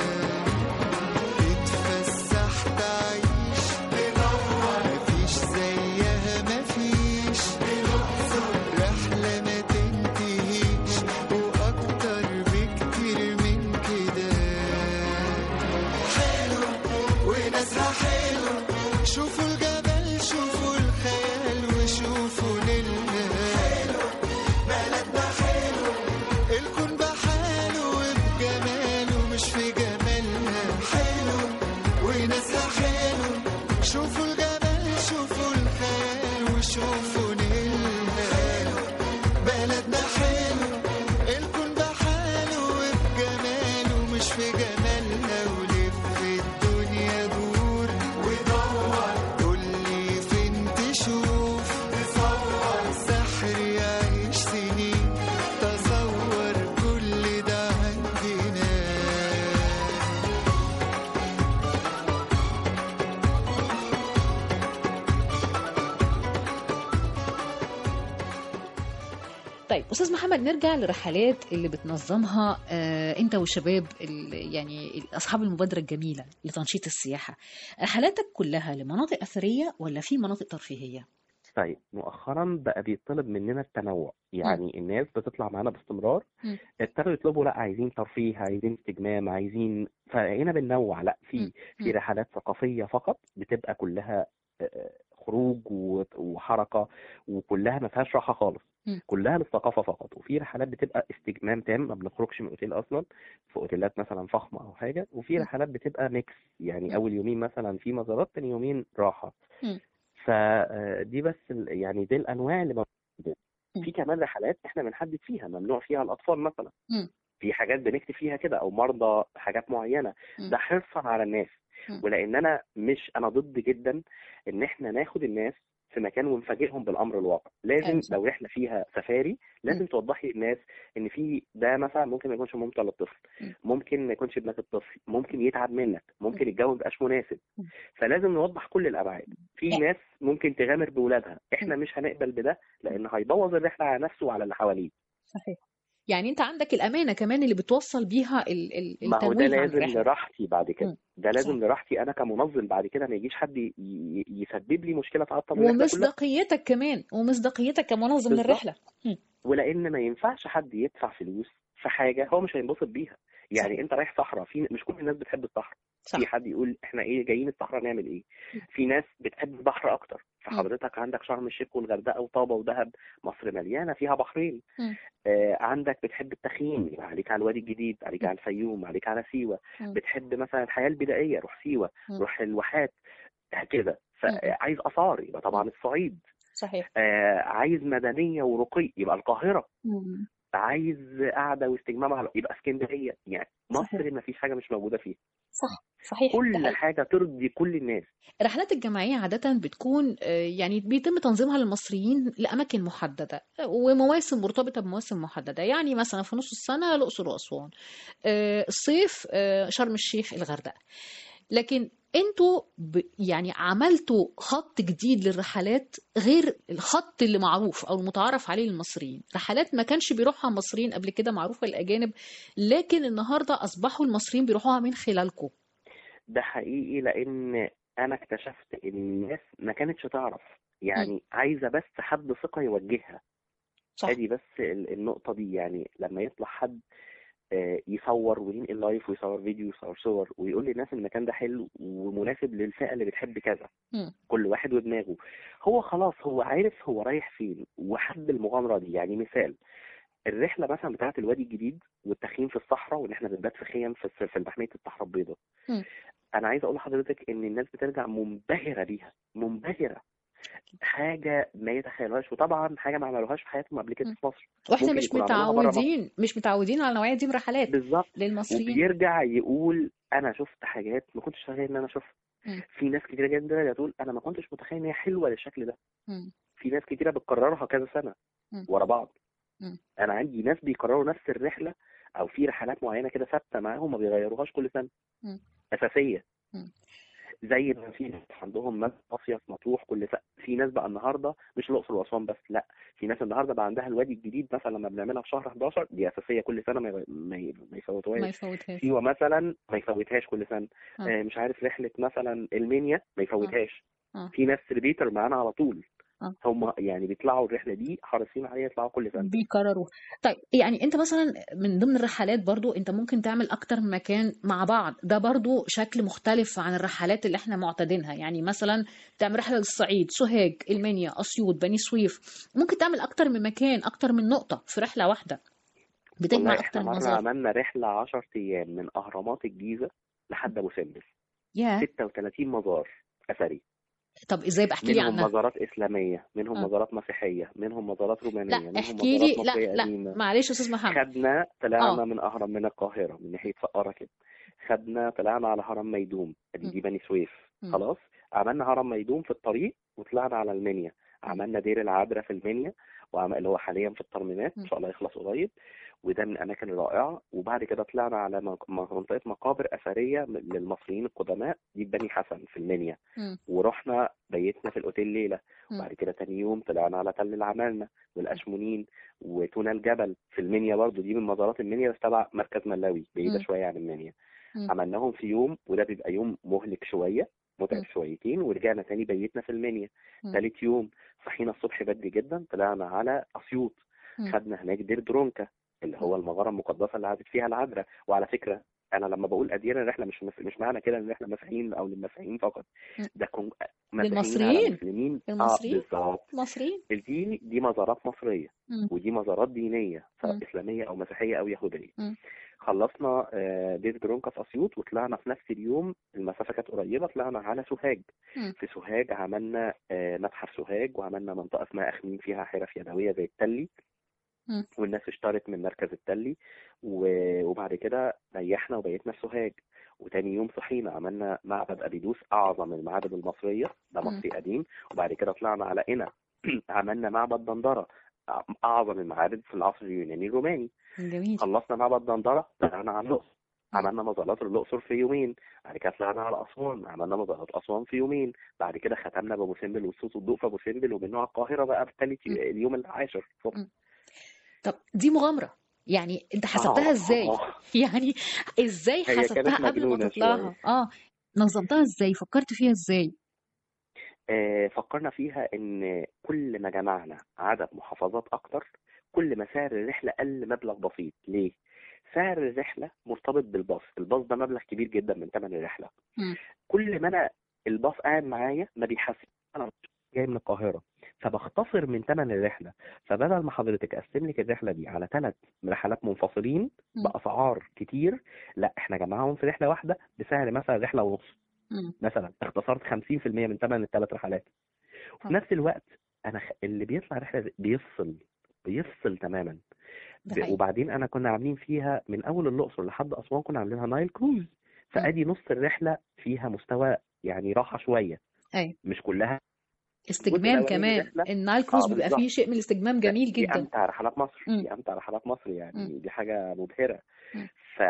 [SPEAKER 5] تتفسح تعيش تدور مفيش زيها مفيش رحلة ما تنتهيش وأكتر بكتير من كده حلو وناسها حلو شوفوا الجبل شوفوا الخيال وشوفوا نيلنا حلو بلدنا حلو الكون بحاله وبجماله مش في جمالنا حلو وناسها حلو شوفوا الجبل شوفوا الخيال وشوفوا نيلنا حلو بلدنا حلو الكون بحاله وبجماله مش في جمالنا ولف الدنيا دور ودور قولي فين تشوف تصور سحر يعيش سنين تصور كل ده عندنا
[SPEAKER 6] طيب استاذ محمد نرجع للرحلات اللي بتنظمها آه، انت والشباب ال- يعني اصحاب المبادره الجميله لتنشيط السياحه رحلاتك كلها لمناطق اثريه ولا في مناطق ترفيهيه
[SPEAKER 7] طيب مؤخرا بقى بيطلب مننا التنوع يعني الناس بتطلع معانا باستمرار
[SPEAKER 6] مم.
[SPEAKER 7] ابتدوا يطلبوا لا عايزين ترفيه عايزين استجمام عايزين فهنا بننوع لا
[SPEAKER 6] مم.
[SPEAKER 7] في في
[SPEAKER 6] مم.
[SPEAKER 7] رحلات ثقافية فقط بتبقى كلها آه، خروج و- وحركة وكلها ما فيهاش راحة خالص
[SPEAKER 6] مم.
[SPEAKER 7] كلها للثقافة فقط وفي رحلات بتبقى استجمام تام ما بنخرجش من اوتيل اصلا في اوتيلات مثلا فخمة او حاجة وفي
[SPEAKER 6] مم.
[SPEAKER 7] رحلات بتبقى ميكس
[SPEAKER 6] مم.
[SPEAKER 7] يعني اول يومين مثلا في مزارات تاني يومين راحة
[SPEAKER 6] مم.
[SPEAKER 7] فدي بس ال- يعني دي الانواع اللي موجوده
[SPEAKER 6] مم.
[SPEAKER 7] في كمان رحلات احنا بنحدد فيها ممنوع فيها الاطفال مثلا
[SPEAKER 6] مم.
[SPEAKER 7] في حاجات بنكتب فيها كده او مرضى حاجات معينه
[SPEAKER 6] مم.
[SPEAKER 7] ده حرصا على الناس
[SPEAKER 6] مم.
[SPEAKER 7] ولان انا مش انا ضد جدا ان احنا ناخد الناس في مكان ونفاجئهم بالامر الواقع لازم
[SPEAKER 6] أيوة صح.
[SPEAKER 7] لو رحله فيها سفاري لازم
[SPEAKER 6] مم.
[SPEAKER 7] توضحي للناس ان في ده مثلا ممكن ما يكونش ممتع للطفل
[SPEAKER 6] مم.
[SPEAKER 7] ممكن ما يكونش ابنك الطفل ممكن يتعب منك ممكن الجو ما يبقاش مناسب
[SPEAKER 6] مم.
[SPEAKER 7] فلازم نوضح كل الابعاد في
[SPEAKER 6] إيه.
[SPEAKER 7] ناس ممكن تغامر باولادها احنا مش هنقبل بده لان هيبوظ الرحله على نفسه وعلى اللي حواليه
[SPEAKER 6] صحيح يعني انت عندك الامانه كمان اللي بتوصل بيها ال- ال-
[SPEAKER 7] ما هو ده
[SPEAKER 6] التنويه عن
[SPEAKER 7] لازم
[SPEAKER 6] الرحله
[SPEAKER 7] لراحتي بعد كده
[SPEAKER 6] مم.
[SPEAKER 7] ده لازم
[SPEAKER 6] صح.
[SPEAKER 7] لراحتي انا كمنظم بعد كده ما يجيش حد ي- ي- يسبب لي مشكله تعطل الرحله كلها
[SPEAKER 6] ومصداقيتك كمان ومصداقيتك كمنظم
[SPEAKER 7] بالظبط.
[SPEAKER 6] للرحله مم.
[SPEAKER 7] ولان ما ينفعش حد يدفع فلوس في حاجه هو مش هينبسط بيها يعني
[SPEAKER 6] صحيح.
[SPEAKER 7] انت رايح صحراء في مش كل الناس بتحب الصحراء
[SPEAKER 6] صح
[SPEAKER 7] في حد يقول احنا ايه جايين الصحراء نعمل ايه في ناس بتحب البحر اكتر فحضرتك عندك شرم الشيخ والغردقه وطابه ودهب مصر مليانه فيها بحرين
[SPEAKER 6] مم.
[SPEAKER 7] آه عندك بتحب التخييم يبقى عليك على الوادي الجديد عليك على الفيوم عليك على سيوه
[SPEAKER 6] مم.
[SPEAKER 7] بتحب مثلا الحياه البدائيه روح سيوه
[SPEAKER 6] مم.
[SPEAKER 7] روح الواحات كده
[SPEAKER 6] مم.
[SPEAKER 7] فعايز اثار يبقى طبعا الصعيد
[SPEAKER 6] صحيح
[SPEAKER 7] آه عايز مدنيه ورقي يبقى القاهره
[SPEAKER 6] مم.
[SPEAKER 7] عايز قعده واستجمام على يبقى اسكندريه يعني
[SPEAKER 6] صحيح.
[SPEAKER 7] مصر ما فيش حاجه مش موجوده فيها
[SPEAKER 6] صح صحيح ده
[SPEAKER 7] كل
[SPEAKER 6] حقيقي.
[SPEAKER 7] حاجه ترضي كل الناس
[SPEAKER 6] الرحلات الجماعية عادة بتكون آه، يعني بيتم تنظيمها للمصريين لأماكن محددة ومواسم مرتبطة بمواسم محددة يعني مثلا في نص السنة الأقصر وأسوان آه، الصيف آه، شرم الشيخ الغردقة لكن انتوا ب يعني عملتوا خط جديد للرحلات غير الخط اللي معروف او المتعارف عليه للمصريين رحلات ما كانش بيروحها المصريين قبل كده معروفة للأجانب لكن النهاردة أصبحوا المصريين بيروحوها من خلالكم
[SPEAKER 7] ده حقيقي لان انا اكتشفت ان الناس ما كانتش تعرف يعني عايزه بس حد ثقه يوجهها
[SPEAKER 6] صح
[SPEAKER 7] ادي بس ال- النقطه دي يعني لما يطلع حد آه، يصور وينقل لايف ويصور فيديو ويصور صور ويقول للناس إن المكان ده حلو ومناسب للفئه اللي بتحب كذا
[SPEAKER 6] مم.
[SPEAKER 7] كل واحد ودماغه هو خلاص هو عارف هو رايح فين وحب المغامره دي يعني مثال الرحله مثلا بتاعه الوادي الجديد والتخييم في الصحراء وان احنا بنبات في خيم في في محميه الصحراء البيضاء
[SPEAKER 6] مم.
[SPEAKER 7] انا عايز اقول لحضرتك ان الناس بترجع منبهره بيها منبهره حاجه ما يتخيلوهاش وطبعا حاجه ما عملوهاش في حياتهم قبل كده
[SPEAKER 6] مم.
[SPEAKER 7] في مصر
[SPEAKER 6] واحنا
[SPEAKER 7] ممكن
[SPEAKER 6] مش
[SPEAKER 7] يكون عملوها بره مصر
[SPEAKER 6] متعودين مش متعودين على النوعيه دي من الرحلات
[SPEAKER 7] بالظبط
[SPEAKER 6] للمصريين
[SPEAKER 7] وبيرجع يقول انا شفت حاجات ما كنتش متخيل ان انا اشوفها
[SPEAKER 6] مم.
[SPEAKER 7] في ناس كتيره جدا تقول انا ما كنتش متخيل ان هي حلوه بالشكل ده
[SPEAKER 6] مم.
[SPEAKER 7] في ناس كتيره بتكررها كذا سنه
[SPEAKER 6] مم.
[SPEAKER 7] ورا بعض
[SPEAKER 6] مم.
[SPEAKER 7] انا عندي ناس بيكرروا نفس الرحله او في رحلات معينه كده ثابته معاهم ما بيغيروهاش كل سنه
[SPEAKER 6] مم.
[SPEAKER 7] اساسيه
[SPEAKER 6] مم.
[SPEAKER 7] زي ما في ناس عندهم مد- مصيف مطروح كل سنه في ناس بقى النهارده مش الاقصر واسوان بس لا في ناس النهارده بقى عندها الوادي الجديد مثلا لما بنعملها في شهر 11 دي اساسيه كل سنه ما يغ- ما ي- ما
[SPEAKER 6] ما
[SPEAKER 7] يفوتوهاش
[SPEAKER 6] يفوتهاش
[SPEAKER 7] سيوه مثلا ما يفوتهاش كل سنه
[SPEAKER 6] آه.
[SPEAKER 7] آه مش عارف رحله مثلا المنيا ما يفوتهاش
[SPEAKER 6] آه.
[SPEAKER 7] في ناس ريبيتر معانا على طول
[SPEAKER 6] آه.
[SPEAKER 7] هم يعني بيطلعوا الرحله دي حريصين عليها يطلعوا كل سنه
[SPEAKER 6] بيكرروها طيب يعني انت مثلا من ضمن الرحلات برضو انت ممكن تعمل اكتر من مكان مع بعض ده برضو شكل مختلف عن الرحلات اللي احنا معتادينها يعني مثلا تعمل رحله للصعيد سوهاج المنيا اسيوط بني سويف ممكن تعمل اكتر من مكان اكتر من نقطه في رحله واحده بتجمع
[SPEAKER 7] والله
[SPEAKER 6] اكتر
[SPEAKER 7] احنا
[SPEAKER 6] من
[SPEAKER 7] مره
[SPEAKER 6] مزار
[SPEAKER 7] عملنا رحله 10 ايام من اهرامات الجيزه لحد ابو سمبل
[SPEAKER 6] يا
[SPEAKER 7] 36 مزار اثري
[SPEAKER 6] طب ازاي بقى احكي لي
[SPEAKER 7] منهم
[SPEAKER 6] عنها
[SPEAKER 7] مزارات اسلاميه منهم
[SPEAKER 6] آه.
[SPEAKER 7] مزارات مسيحيه منهم مزارات رومانيه
[SPEAKER 6] لا
[SPEAKER 7] منهم
[SPEAKER 6] احكي لي
[SPEAKER 7] مزارات
[SPEAKER 6] لا
[SPEAKER 7] مصريه
[SPEAKER 6] لا
[SPEAKER 7] قديمه
[SPEAKER 6] معلش يا استاذ محمد
[SPEAKER 7] خدنا طلعنا
[SPEAKER 6] اه
[SPEAKER 7] من اهرام من القاهره من ناحيه فقاره كده خدنا طلعنا على هرم ميدوم ادي
[SPEAKER 6] م.
[SPEAKER 7] دي بني سويف
[SPEAKER 6] م.
[SPEAKER 7] خلاص عملنا هرم ميدوم في الطريق وطلعنا على المنيا عملنا دير العذراء في المنيا وعم... اللي هو حاليا في الترميمات ان
[SPEAKER 6] م.
[SPEAKER 7] شاء الله يخلص قريب وده من الاماكن الرائعه وبعد كده طلعنا على مق- منطقه مقابر اثريه م- للمصريين القدماء دي بني حسن في المنيا
[SPEAKER 6] م.
[SPEAKER 7] ورحنا بيتنا في الاوتيل ليله
[SPEAKER 6] م.
[SPEAKER 7] وبعد كده تاني يوم طلعنا على تل العمالنه والاشمونين وتونا الجبل في المنيا برضو دي من مزارات المنيا بس تبع مركز ملاوي بعيده
[SPEAKER 6] م.
[SPEAKER 7] شويه عن المنيا
[SPEAKER 6] م.
[SPEAKER 7] عملناهم في يوم وده بيبقى يوم مهلك شويه متعب
[SPEAKER 6] م.
[SPEAKER 7] شويتين ورجعنا تاني بيتنا في المنيا
[SPEAKER 6] م.
[SPEAKER 7] تالت يوم صحينا الصبح بدري جدا طلعنا على اسيوط
[SPEAKER 6] م.
[SPEAKER 7] خدنا هناك دير درونكا اللي هو المغاره المقدسه اللي قعدت فيها العذراء وعلى فكره انا لما بقول اديان الرحله مش مس... مش معنى كده ان احنا مسيحيين او للمسيحيين فقط
[SPEAKER 6] م.
[SPEAKER 7] ده كون مسيحيين
[SPEAKER 6] للمصريين
[SPEAKER 7] على مسلمين اه
[SPEAKER 6] المصريين
[SPEAKER 7] بالظبط
[SPEAKER 6] مصريين
[SPEAKER 7] دي دي مزارات مصريه
[SPEAKER 6] م.
[SPEAKER 7] ودي مزارات دينيه سواء
[SPEAKER 6] م.
[SPEAKER 7] اسلاميه او مسيحيه او يهوديه
[SPEAKER 6] م.
[SPEAKER 7] خلصنا آه، دير درونكا في اسيوط وطلعنا في نفس اليوم المسافه كانت قريبه طلعنا على سوهاج
[SPEAKER 6] م.
[SPEAKER 7] في سوهاج عملنا آه، متحف سوهاج وعملنا منطقه اسمها اخميم فيها حرف يدويه زي التلي
[SPEAKER 6] م.
[SPEAKER 7] والناس اشترت من مركز التلي و- وبعد كده ريحنا وبيتنا في سوهاج وتاني يوم صحينا عملنا معبد ابيدوس اعظم المعابد المصريه ده
[SPEAKER 6] م.
[SPEAKER 7] مصري قديم وبعد كده طلعنا على قنا عملنا معبد دندره اعظم المعابد في العصر اليوناني الروماني
[SPEAKER 6] جميل
[SPEAKER 7] خلصنا معبد دندره طلعنا على الاقصر
[SPEAKER 6] م.
[SPEAKER 7] عملنا مظلات الاقصر في يومين بعد كده طلعنا على اسوان عملنا مظلات اسوان في يومين بعد كده ختمنا بابو سمبل والصوت والضوء في ابو سمبل ومنه على القاهره بقى بالتالت
[SPEAKER 6] م.
[SPEAKER 7] اليوم العاشر الصبح
[SPEAKER 6] م. طب دي مغامرة يعني انت حسبتها
[SPEAKER 7] اه
[SPEAKER 6] ازاي
[SPEAKER 7] اه
[SPEAKER 6] يعني ازاي
[SPEAKER 7] هي كانت
[SPEAKER 6] حسبتها قبل ما
[SPEAKER 7] مجنونه
[SPEAKER 6] تطلعها
[SPEAKER 7] شويه
[SPEAKER 6] اه نظمتها ازاي فكرت فيها ازاي
[SPEAKER 7] آه، فكرنا فيها ان كل ما جمعنا عدد محافظات اكتر كل ما سعر الرحله قل مبلغ بسيط ليه سعر الرحله مرتبط بالباص الباص ده مبلغ كبير جدا من ثمن الرحله
[SPEAKER 6] م.
[SPEAKER 7] كل ما انا الباص قاعد معايا ما بيحاسب انا جاي من القاهره فبختصر من ثمن الرحله فبدل ما حضرتك اقسم لك الرحله دي على ثلاث رحلات منفصلين
[SPEAKER 6] م.
[SPEAKER 7] باسعار كتير لا احنا جمعهم في رحله واحده بسعر مثلا رحله ونص
[SPEAKER 6] م.
[SPEAKER 7] مثلا اختصرت 50% من ثمن الثلاث رحلات وفي
[SPEAKER 6] آه.
[SPEAKER 7] نفس الوقت انا خ... اللي بيطلع رحله زي- بيفصل بيفصل تماما
[SPEAKER 6] ده
[SPEAKER 7] ب...
[SPEAKER 6] حقيقي
[SPEAKER 7] وبعدين انا كنا عاملين فيها من اول الاقصر لحد اسوان كنا عاملينها نايل كروز
[SPEAKER 6] م.
[SPEAKER 7] فادي نص الرحله فيها مستوى يعني راحه شويه
[SPEAKER 6] ايوه
[SPEAKER 7] مش كلها الجزء
[SPEAKER 6] استجمام
[SPEAKER 7] الاولاني من
[SPEAKER 6] كمان
[SPEAKER 7] الرحله
[SPEAKER 6] النايل كروز
[SPEAKER 7] اه
[SPEAKER 6] بيبقى فيه
[SPEAKER 7] بالظبط
[SPEAKER 6] شيء من الاستجمام
[SPEAKER 7] ده
[SPEAKER 6] جميل
[SPEAKER 7] دي
[SPEAKER 6] جدا
[SPEAKER 7] امتع رحلات مصر
[SPEAKER 6] م.
[SPEAKER 7] دي امتع رحلات مصر
[SPEAKER 6] م.
[SPEAKER 7] يعني دي حاجه مبهره
[SPEAKER 6] م.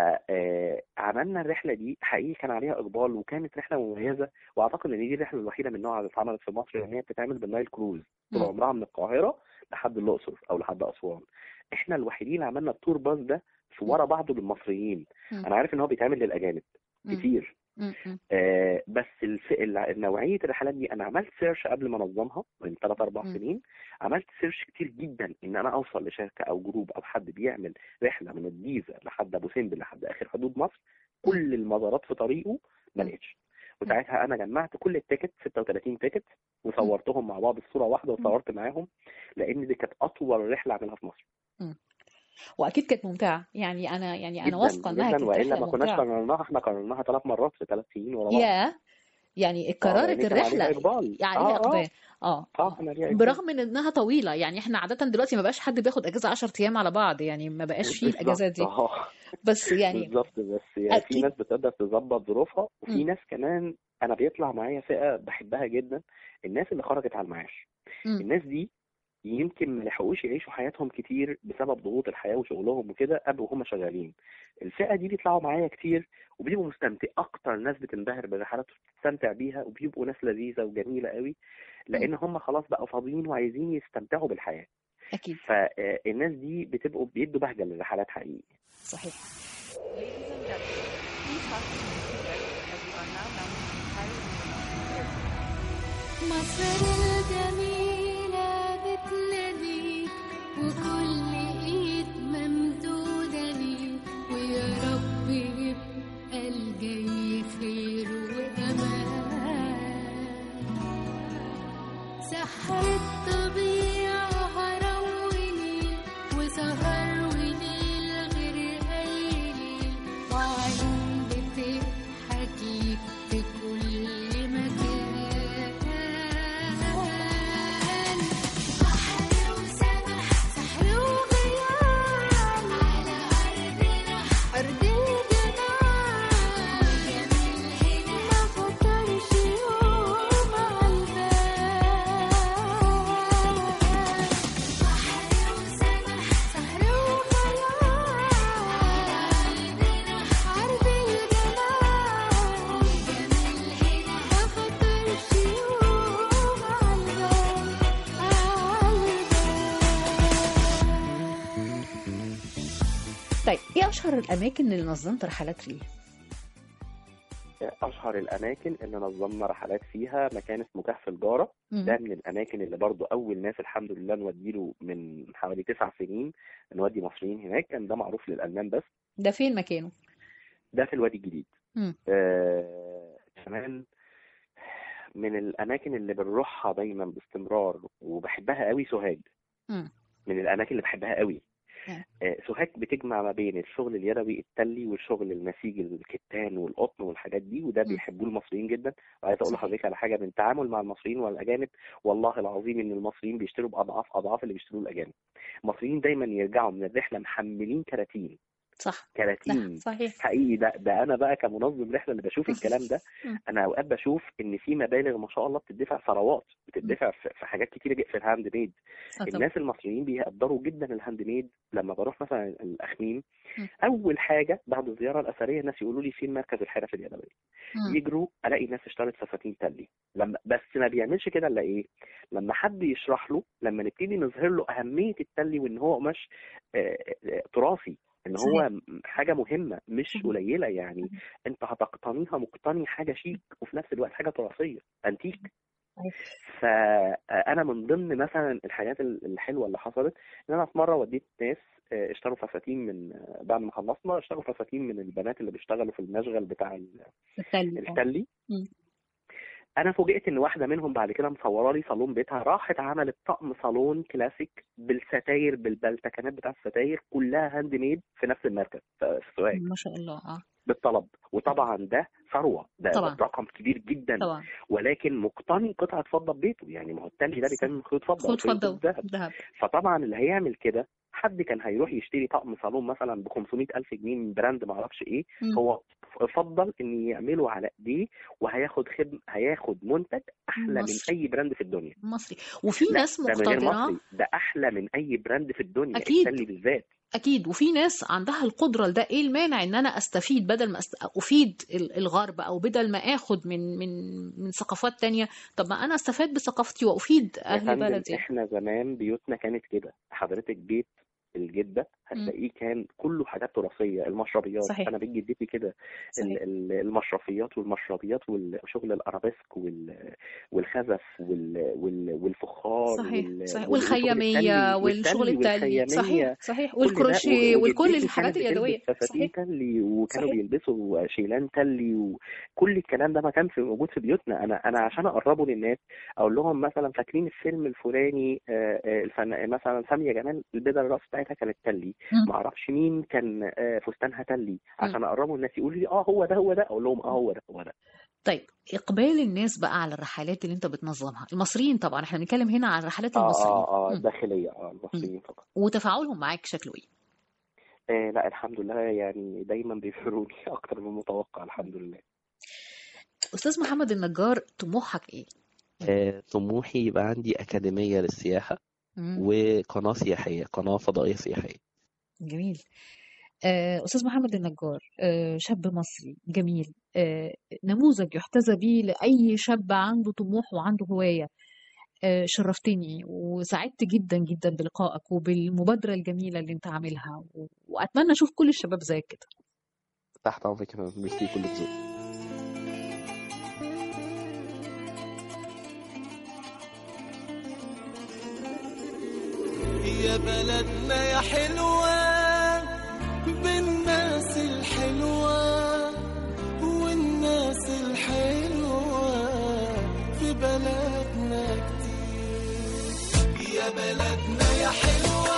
[SPEAKER 7] فعملنا الرحله دي حقيقي كان عليها اقبال وكانت رحله مميزه واعتقد ان دي الرحله الوحيده من نوعها اللي اتعملت في مصر لان هي بتتعمل بالنايل كروز طول
[SPEAKER 6] م.
[SPEAKER 7] عمرها من القاهره لحد الاقصر او لحد اسوان احنا الوحيدين اللي عملنا التور باص ده في
[SPEAKER 6] م.
[SPEAKER 7] ورا بعضه للمصريين
[SPEAKER 6] م.
[SPEAKER 7] انا عارف ان هو بيتعمل للاجانب
[SPEAKER 6] م.
[SPEAKER 7] كتير
[SPEAKER 6] م. م.
[SPEAKER 7] آه بس الف... الع- نوعيه الرحلات دي انا عملت سيرش قبل ما انظمها من 3 4
[SPEAKER 6] م.
[SPEAKER 7] سنين عملت سيرش كتير جدا ان انا اوصل لشركه او جروب او حد بيعمل رحله من الجيزه لحد ابو سمبل لحد اخر حدود مصر
[SPEAKER 6] م.
[SPEAKER 7] كل المزارات في طريقه ما
[SPEAKER 6] م.
[SPEAKER 7] لقيتش
[SPEAKER 6] م.
[SPEAKER 7] وساعتها انا جمعت كل التيكت 36 تيكت
[SPEAKER 6] م.
[SPEAKER 7] وصورتهم مع بعض في صوره واحده
[SPEAKER 6] م.
[SPEAKER 7] وصورت معاهم لان دي كانت اطول رحله اعملها في مصر
[SPEAKER 6] م. واكيد كانت ممتعه يعني انا يعني انا
[SPEAKER 7] جدا
[SPEAKER 6] واثقه انها
[SPEAKER 7] جدا
[SPEAKER 6] كانت
[SPEAKER 7] والا
[SPEAKER 6] رحله
[SPEAKER 7] ما كناش
[SPEAKER 6] ممتعه
[SPEAKER 7] كررناها احنا كررناها ثلاث مرات في ثلاث سنين ورا بعض
[SPEAKER 6] يا يعني
[SPEAKER 7] اه
[SPEAKER 6] اتكررت
[SPEAKER 7] لان كان عليها
[SPEAKER 6] الرحله
[SPEAKER 7] اقبال
[SPEAKER 6] عليها
[SPEAKER 7] اه اه
[SPEAKER 6] اقبال اه
[SPEAKER 7] اه انا ليا
[SPEAKER 6] برغم من انها طويله يعني احنا عاده دلوقتي ما بقاش حد بياخد اجازه 10 ايام على بعض يعني ما بقاش فيه الاجازات دي
[SPEAKER 7] بالظبط اه
[SPEAKER 6] بس يعني
[SPEAKER 7] بالظبط بس يعني في
[SPEAKER 6] أكيد.
[SPEAKER 7] ناس بتقدر تظبط ظروفها وفي
[SPEAKER 6] مم.
[SPEAKER 7] ناس كمان انا بيطلع معايا فئه بحبها جدا الناس اللي خرجت على المعاش
[SPEAKER 6] مم.
[SPEAKER 7] الناس دي يمكن ما لحقوش يعيشوا حياتهم كتير بسبب ضغوط الحياه وشغلهم وكده قبل وهم شغالين الفئه دي بيطلعوا معايا كتير وبيبقوا مستمتع اكتر ناس بتنبهر بالرحلات وبتستمتع بيها وبيبقوا ناس لذيذه وجميله قوي لان هم خلاص بقوا فاضيين وعايزين يستمتعوا بالحياه
[SPEAKER 6] اكيد
[SPEAKER 7] فالناس دي بتبقوا بيدوا بهجه للرحلات حقيقي
[SPEAKER 6] صحيح
[SPEAKER 8] مصر الجميلة بتناديك وكل ايد ممدودة ليك ويا رب يبقى الجاي خير وأمان سحر الطبيعة هرم ونيل وسهر وليل غير أي ليل وعيون بتضحك ليك في كل مكان بحر وسمح سحر وغيام على أرضنا أرض الجمال جميل هنا ما فكرش يوم عالبال بحر وسمح سحر وغيام على أرضنا أرض الجمال جميل هنا ما فكرش يوم عالبال
[SPEAKER 6] طيب ايه اشهر الاماكن اللي نظمت رحلات ليه
[SPEAKER 7] اشهر الاماكن اللي نظمنا رحلات فيها مكان اسمه كهف الجاره
[SPEAKER 6] مم.
[SPEAKER 7] ده من الاماكن اللي برضو اول ناس الحمد لله نوديله من حوالي تسع سنين نودي مصريين هناك كان ده معروف للالمان بس
[SPEAKER 6] ده فين مكانه
[SPEAKER 7] ده في الوادي الجديد
[SPEAKER 6] مم.
[SPEAKER 7] آه كمان من الاماكن اللي بنروحها دايما باستمرار وبحبها قوي سوهاج
[SPEAKER 6] مم.
[SPEAKER 7] من الاماكن اللي بحبها قوي
[SPEAKER 6] مم.
[SPEAKER 7] آه، سوهاج بتجمع ما بين الشغل اليدوي التلي والشغل النسيج الكتان والقطن والحاجات دي وده
[SPEAKER 6] مم.
[SPEAKER 7] بيحبوه المصريين جدا وعايز اقول
[SPEAKER 6] صحيح.
[SPEAKER 7] لحضرتك على حاجه من التعامل مع المصريين والاجانب والله العظيم ان المصريين بيشتروا باضعاف اضعاف اللي بيشتروه الاجانب المصريين دايما يرجعوا من الرحله محملين كراتين
[SPEAKER 6] صح صح
[SPEAKER 7] كراتين
[SPEAKER 6] صحيح
[SPEAKER 7] حقيقي ده ده انا بقى كمنظم رحله اللي بشوف الكلام ده
[SPEAKER 6] مم.
[SPEAKER 7] انا اوقات بشوف ان في مبالغ ما شاء الله بتدفع ثروات بتدفع في في حاجات كتيره جدا في الهاند ميد
[SPEAKER 6] آه طبعا.
[SPEAKER 7] الناس المصريين بيقدروا جدا الهاند ميد لما بروح مثلا الاخميم
[SPEAKER 6] مم.
[SPEAKER 7] اول حاجه بعد الزياره الاثريه الناس يقولوا لي فين مركز الحرف اليدويه
[SPEAKER 6] مم.
[SPEAKER 7] يجروا الاقي الناس اشترت فساتين تلي لما بس ما بيعملش كده الا ايه لما حد يشرح له لما نبتدي نظهر له اهميه التلي وان هو قماش آه، آه، تراثي ان هو
[SPEAKER 6] صحيح.
[SPEAKER 7] م- حاجه مهمه مش
[SPEAKER 6] مم.
[SPEAKER 7] قليله يعني
[SPEAKER 6] مم.
[SPEAKER 7] انت هتقتنيها مقتني حاجه شيك وفي نفس الوقت حاجه تراثيه انتيك
[SPEAKER 6] صحيح.
[SPEAKER 7] فانا من ضمن مثلا الحاجات ال- الحلوه اللي حصلت ان انا في مره وديت ناس آه، اشتروا فساتين من آه، بعد ما خلصنا اشتروا فساتين من البنات اللي بيشتغلوا في المشغل بتاع ال-
[SPEAKER 6] التلي آه.
[SPEAKER 7] التلي
[SPEAKER 6] مم.
[SPEAKER 7] انا فوجئت ان واحده منهم بعد كده مصوره لي صالون بيتها راحت عملت طقم صالون كلاسيك بالستاير بالبلتكنات بتاع الستاير كلها هاند ميد في نفس المركز في في سوهاج
[SPEAKER 6] ما شاء الله اه
[SPEAKER 7] بالطلب وطبعا ده ثروه ده,
[SPEAKER 6] طبعا.
[SPEAKER 7] ده رقم كبير جدا
[SPEAKER 6] طبعا
[SPEAKER 7] ولكن مقتني قطعه فضه ببيته يعني ما هو التلي ده بيتعمل من خيوط فضه أو
[SPEAKER 6] خد
[SPEAKER 7] خيوط
[SPEAKER 6] فضه
[SPEAKER 7] ذهب
[SPEAKER 6] ذهب
[SPEAKER 7] فطبعا اللي هيعمل كده حد كان هيروح يشتري طقم صالون مثلا ب 500 الف جنيه من براند ما اعرفش ايه
[SPEAKER 6] مم.
[SPEAKER 7] هو فضل ان يعمله على ايديه وهياخد خدم هياخد منتج احلى
[SPEAKER 6] مصري.
[SPEAKER 7] من اي براند في الدنيا
[SPEAKER 6] مصري وفي
[SPEAKER 7] لا
[SPEAKER 6] ناس
[SPEAKER 7] ده من غير
[SPEAKER 6] مقتدره
[SPEAKER 7] مصري ده احلى من اي براند في الدنيا
[SPEAKER 6] أكيد.
[SPEAKER 7] التلي بالذات
[SPEAKER 6] اكيد وفي ناس عندها القدره لده ايه المانع ان انا استفيد بدل ما أست... افيد ال- الغرب او بدل ما اخد من من من ثقافات تانية طب ما انا استفاد بثقافتي وافيد
[SPEAKER 7] يا
[SPEAKER 6] اهل
[SPEAKER 7] فندم
[SPEAKER 6] بلدي
[SPEAKER 7] احنا زمان بيوتنا كانت كده حضرتك بيت الجده هتلاقيه كان كله حاجات تراثيه المشربيات
[SPEAKER 6] صحيح.
[SPEAKER 7] انا بيت جدتي كده ال-
[SPEAKER 6] صحيح
[SPEAKER 7] ال- المشرفيات والمشربيات وشغل الارابيسك وال- والخزف وال- وال- والفخار
[SPEAKER 6] صحيح
[SPEAKER 7] وال-
[SPEAKER 6] صحيح
[SPEAKER 7] وال- وشغل
[SPEAKER 6] والخياميه
[SPEAKER 7] التلي
[SPEAKER 6] والشغل التلي
[SPEAKER 7] والخيامية
[SPEAKER 6] صحيح صحيح
[SPEAKER 7] كل ده
[SPEAKER 6] والكروشيه
[SPEAKER 7] و-
[SPEAKER 6] وكل
[SPEAKER 7] وجدتي
[SPEAKER 6] الحاجات
[SPEAKER 7] كانت
[SPEAKER 6] اليدويه
[SPEAKER 7] بتلبس فساتين
[SPEAKER 6] صحيح
[SPEAKER 7] تلي وكانوا
[SPEAKER 6] صحيح.
[SPEAKER 7] بيلبسوا شيلان تلي وكل الكلام ده ما كانش موجود في بيوتنا انا انا عشان اقربه للناس اقول لهم مثلا فاكرين الفيلم الفلاني آه، آه، الفن مثلا ساميه جمال البدل الراس بتاعتها كانت تلي
[SPEAKER 6] مم.
[SPEAKER 7] ما اعرفش مين كان آه، فستانها تلي عشان اقربه الناس يقولوا لي اه هو ده هو ده اقول لهم اه هو ده هو ده
[SPEAKER 6] طيب اقبال الناس بقى على الرحلات اللي انت بتنظمها المصريين طبعا احنا بنتكلم هنا عن رحلات
[SPEAKER 7] اه
[SPEAKER 6] المصريين
[SPEAKER 7] اه اه
[SPEAKER 6] مم.
[SPEAKER 7] داخلية اه المصريين فقط
[SPEAKER 6] وتفاعلهم معاك شكله ايه
[SPEAKER 7] آه لا الحمد لله يعني دايما بيبهروني اكتر من المتوقع الحمد لله
[SPEAKER 6] استاذ محمد النجار طموحك ايه
[SPEAKER 7] آه طموحي يبقى عندي أكاديمية للسياحة
[SPEAKER 6] مم.
[SPEAKER 7] وقناة سياحية قناة فضائية سياحية
[SPEAKER 6] جميل آه، أستاذ محمد النجار آه، شاب مصري جميل آه، نموذج يحتذى به لأي شاب عنده طموح وعنده هواية آه، شرفتني وسعدت جدا جدا بلقائك وبالمبادرة الجميلة اللي انت عاملها و- وأتمنى أشوف كل الشباب زيك كده
[SPEAKER 7] تحت أمرك يا فندم. ميرسي كل الذوق
[SPEAKER 5] يا بلدنا يا حلوة بالناس الحلوة والناس الحلوة في بلدنا كتير يا بلدنا يا حلوة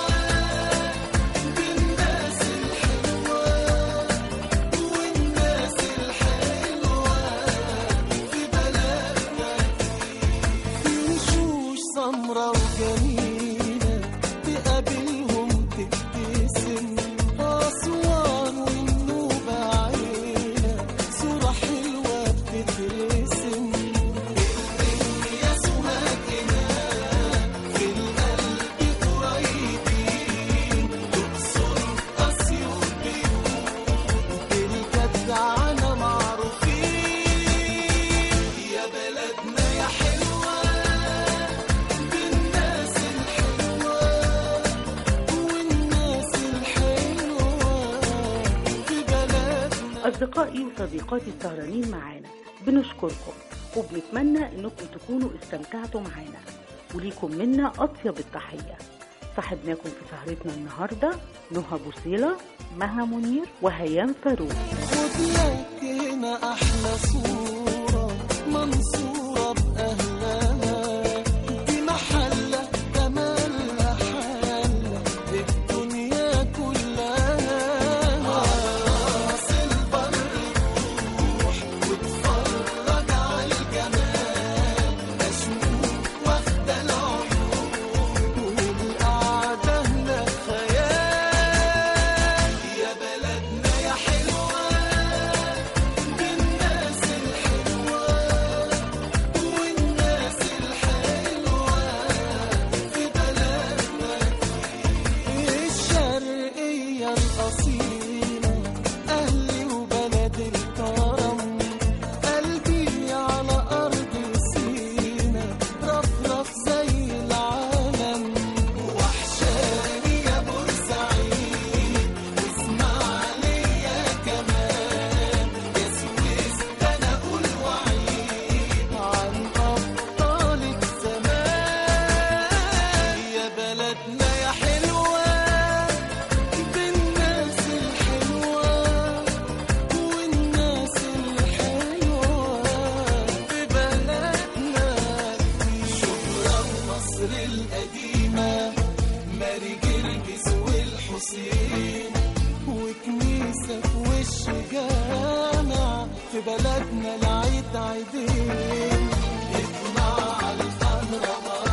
[SPEAKER 5] بالناس الحلوة والناس الحلوة في بلدنا كتير وشوش سمرة وجميلة تقابلهم تبتسم أسوان والنوبة عيلة صورة حلوة بتترسم يا سماكنا في القلب قريبين تقصر أسيوط بيوت بالجدعنة معروفين يا بلدنا يا حلوة بالناس الحلوة والناس الحلوة في بلدنا
[SPEAKER 9] أصدقائي وصديقاتي السهرانين معانا بنشكركم وبنتمنى إنكم تكونوا استمتعتوا معانا وليكم منا أطيب التحية صاحبناكم في سهرتنا النهاردة نهى بوصيلة مها منير وهيام فاروق
[SPEAKER 5] خد لك هنا أحلى صورة منصورة بأهلها دي محلة جمالها حالة الدنيا كلها راس البر روح واتفرج على الجمال مشموم واخدة العيون والقعدة هناك خيال يا بلدنا يا حلوة بالناس الحلوة والناس الحلوة في بلدنا الشرقية الأصيلة أهلي وبلد الكرم قلبي على أرض سينا رفرف زي العالم وحشاني يا بورسعيد واسماعيلية كمان يا سويس ده أنا أقول وعيد عن أبطال الزمان يا بلدنا يا حلوة بالناس الحلوة والناس الحلوة في بلدنا شبرا مصر القديمة ماري جرجس والحسين وكنيسة في وش جامع في بلدنا العيد عيدين اطلع على الأهرامات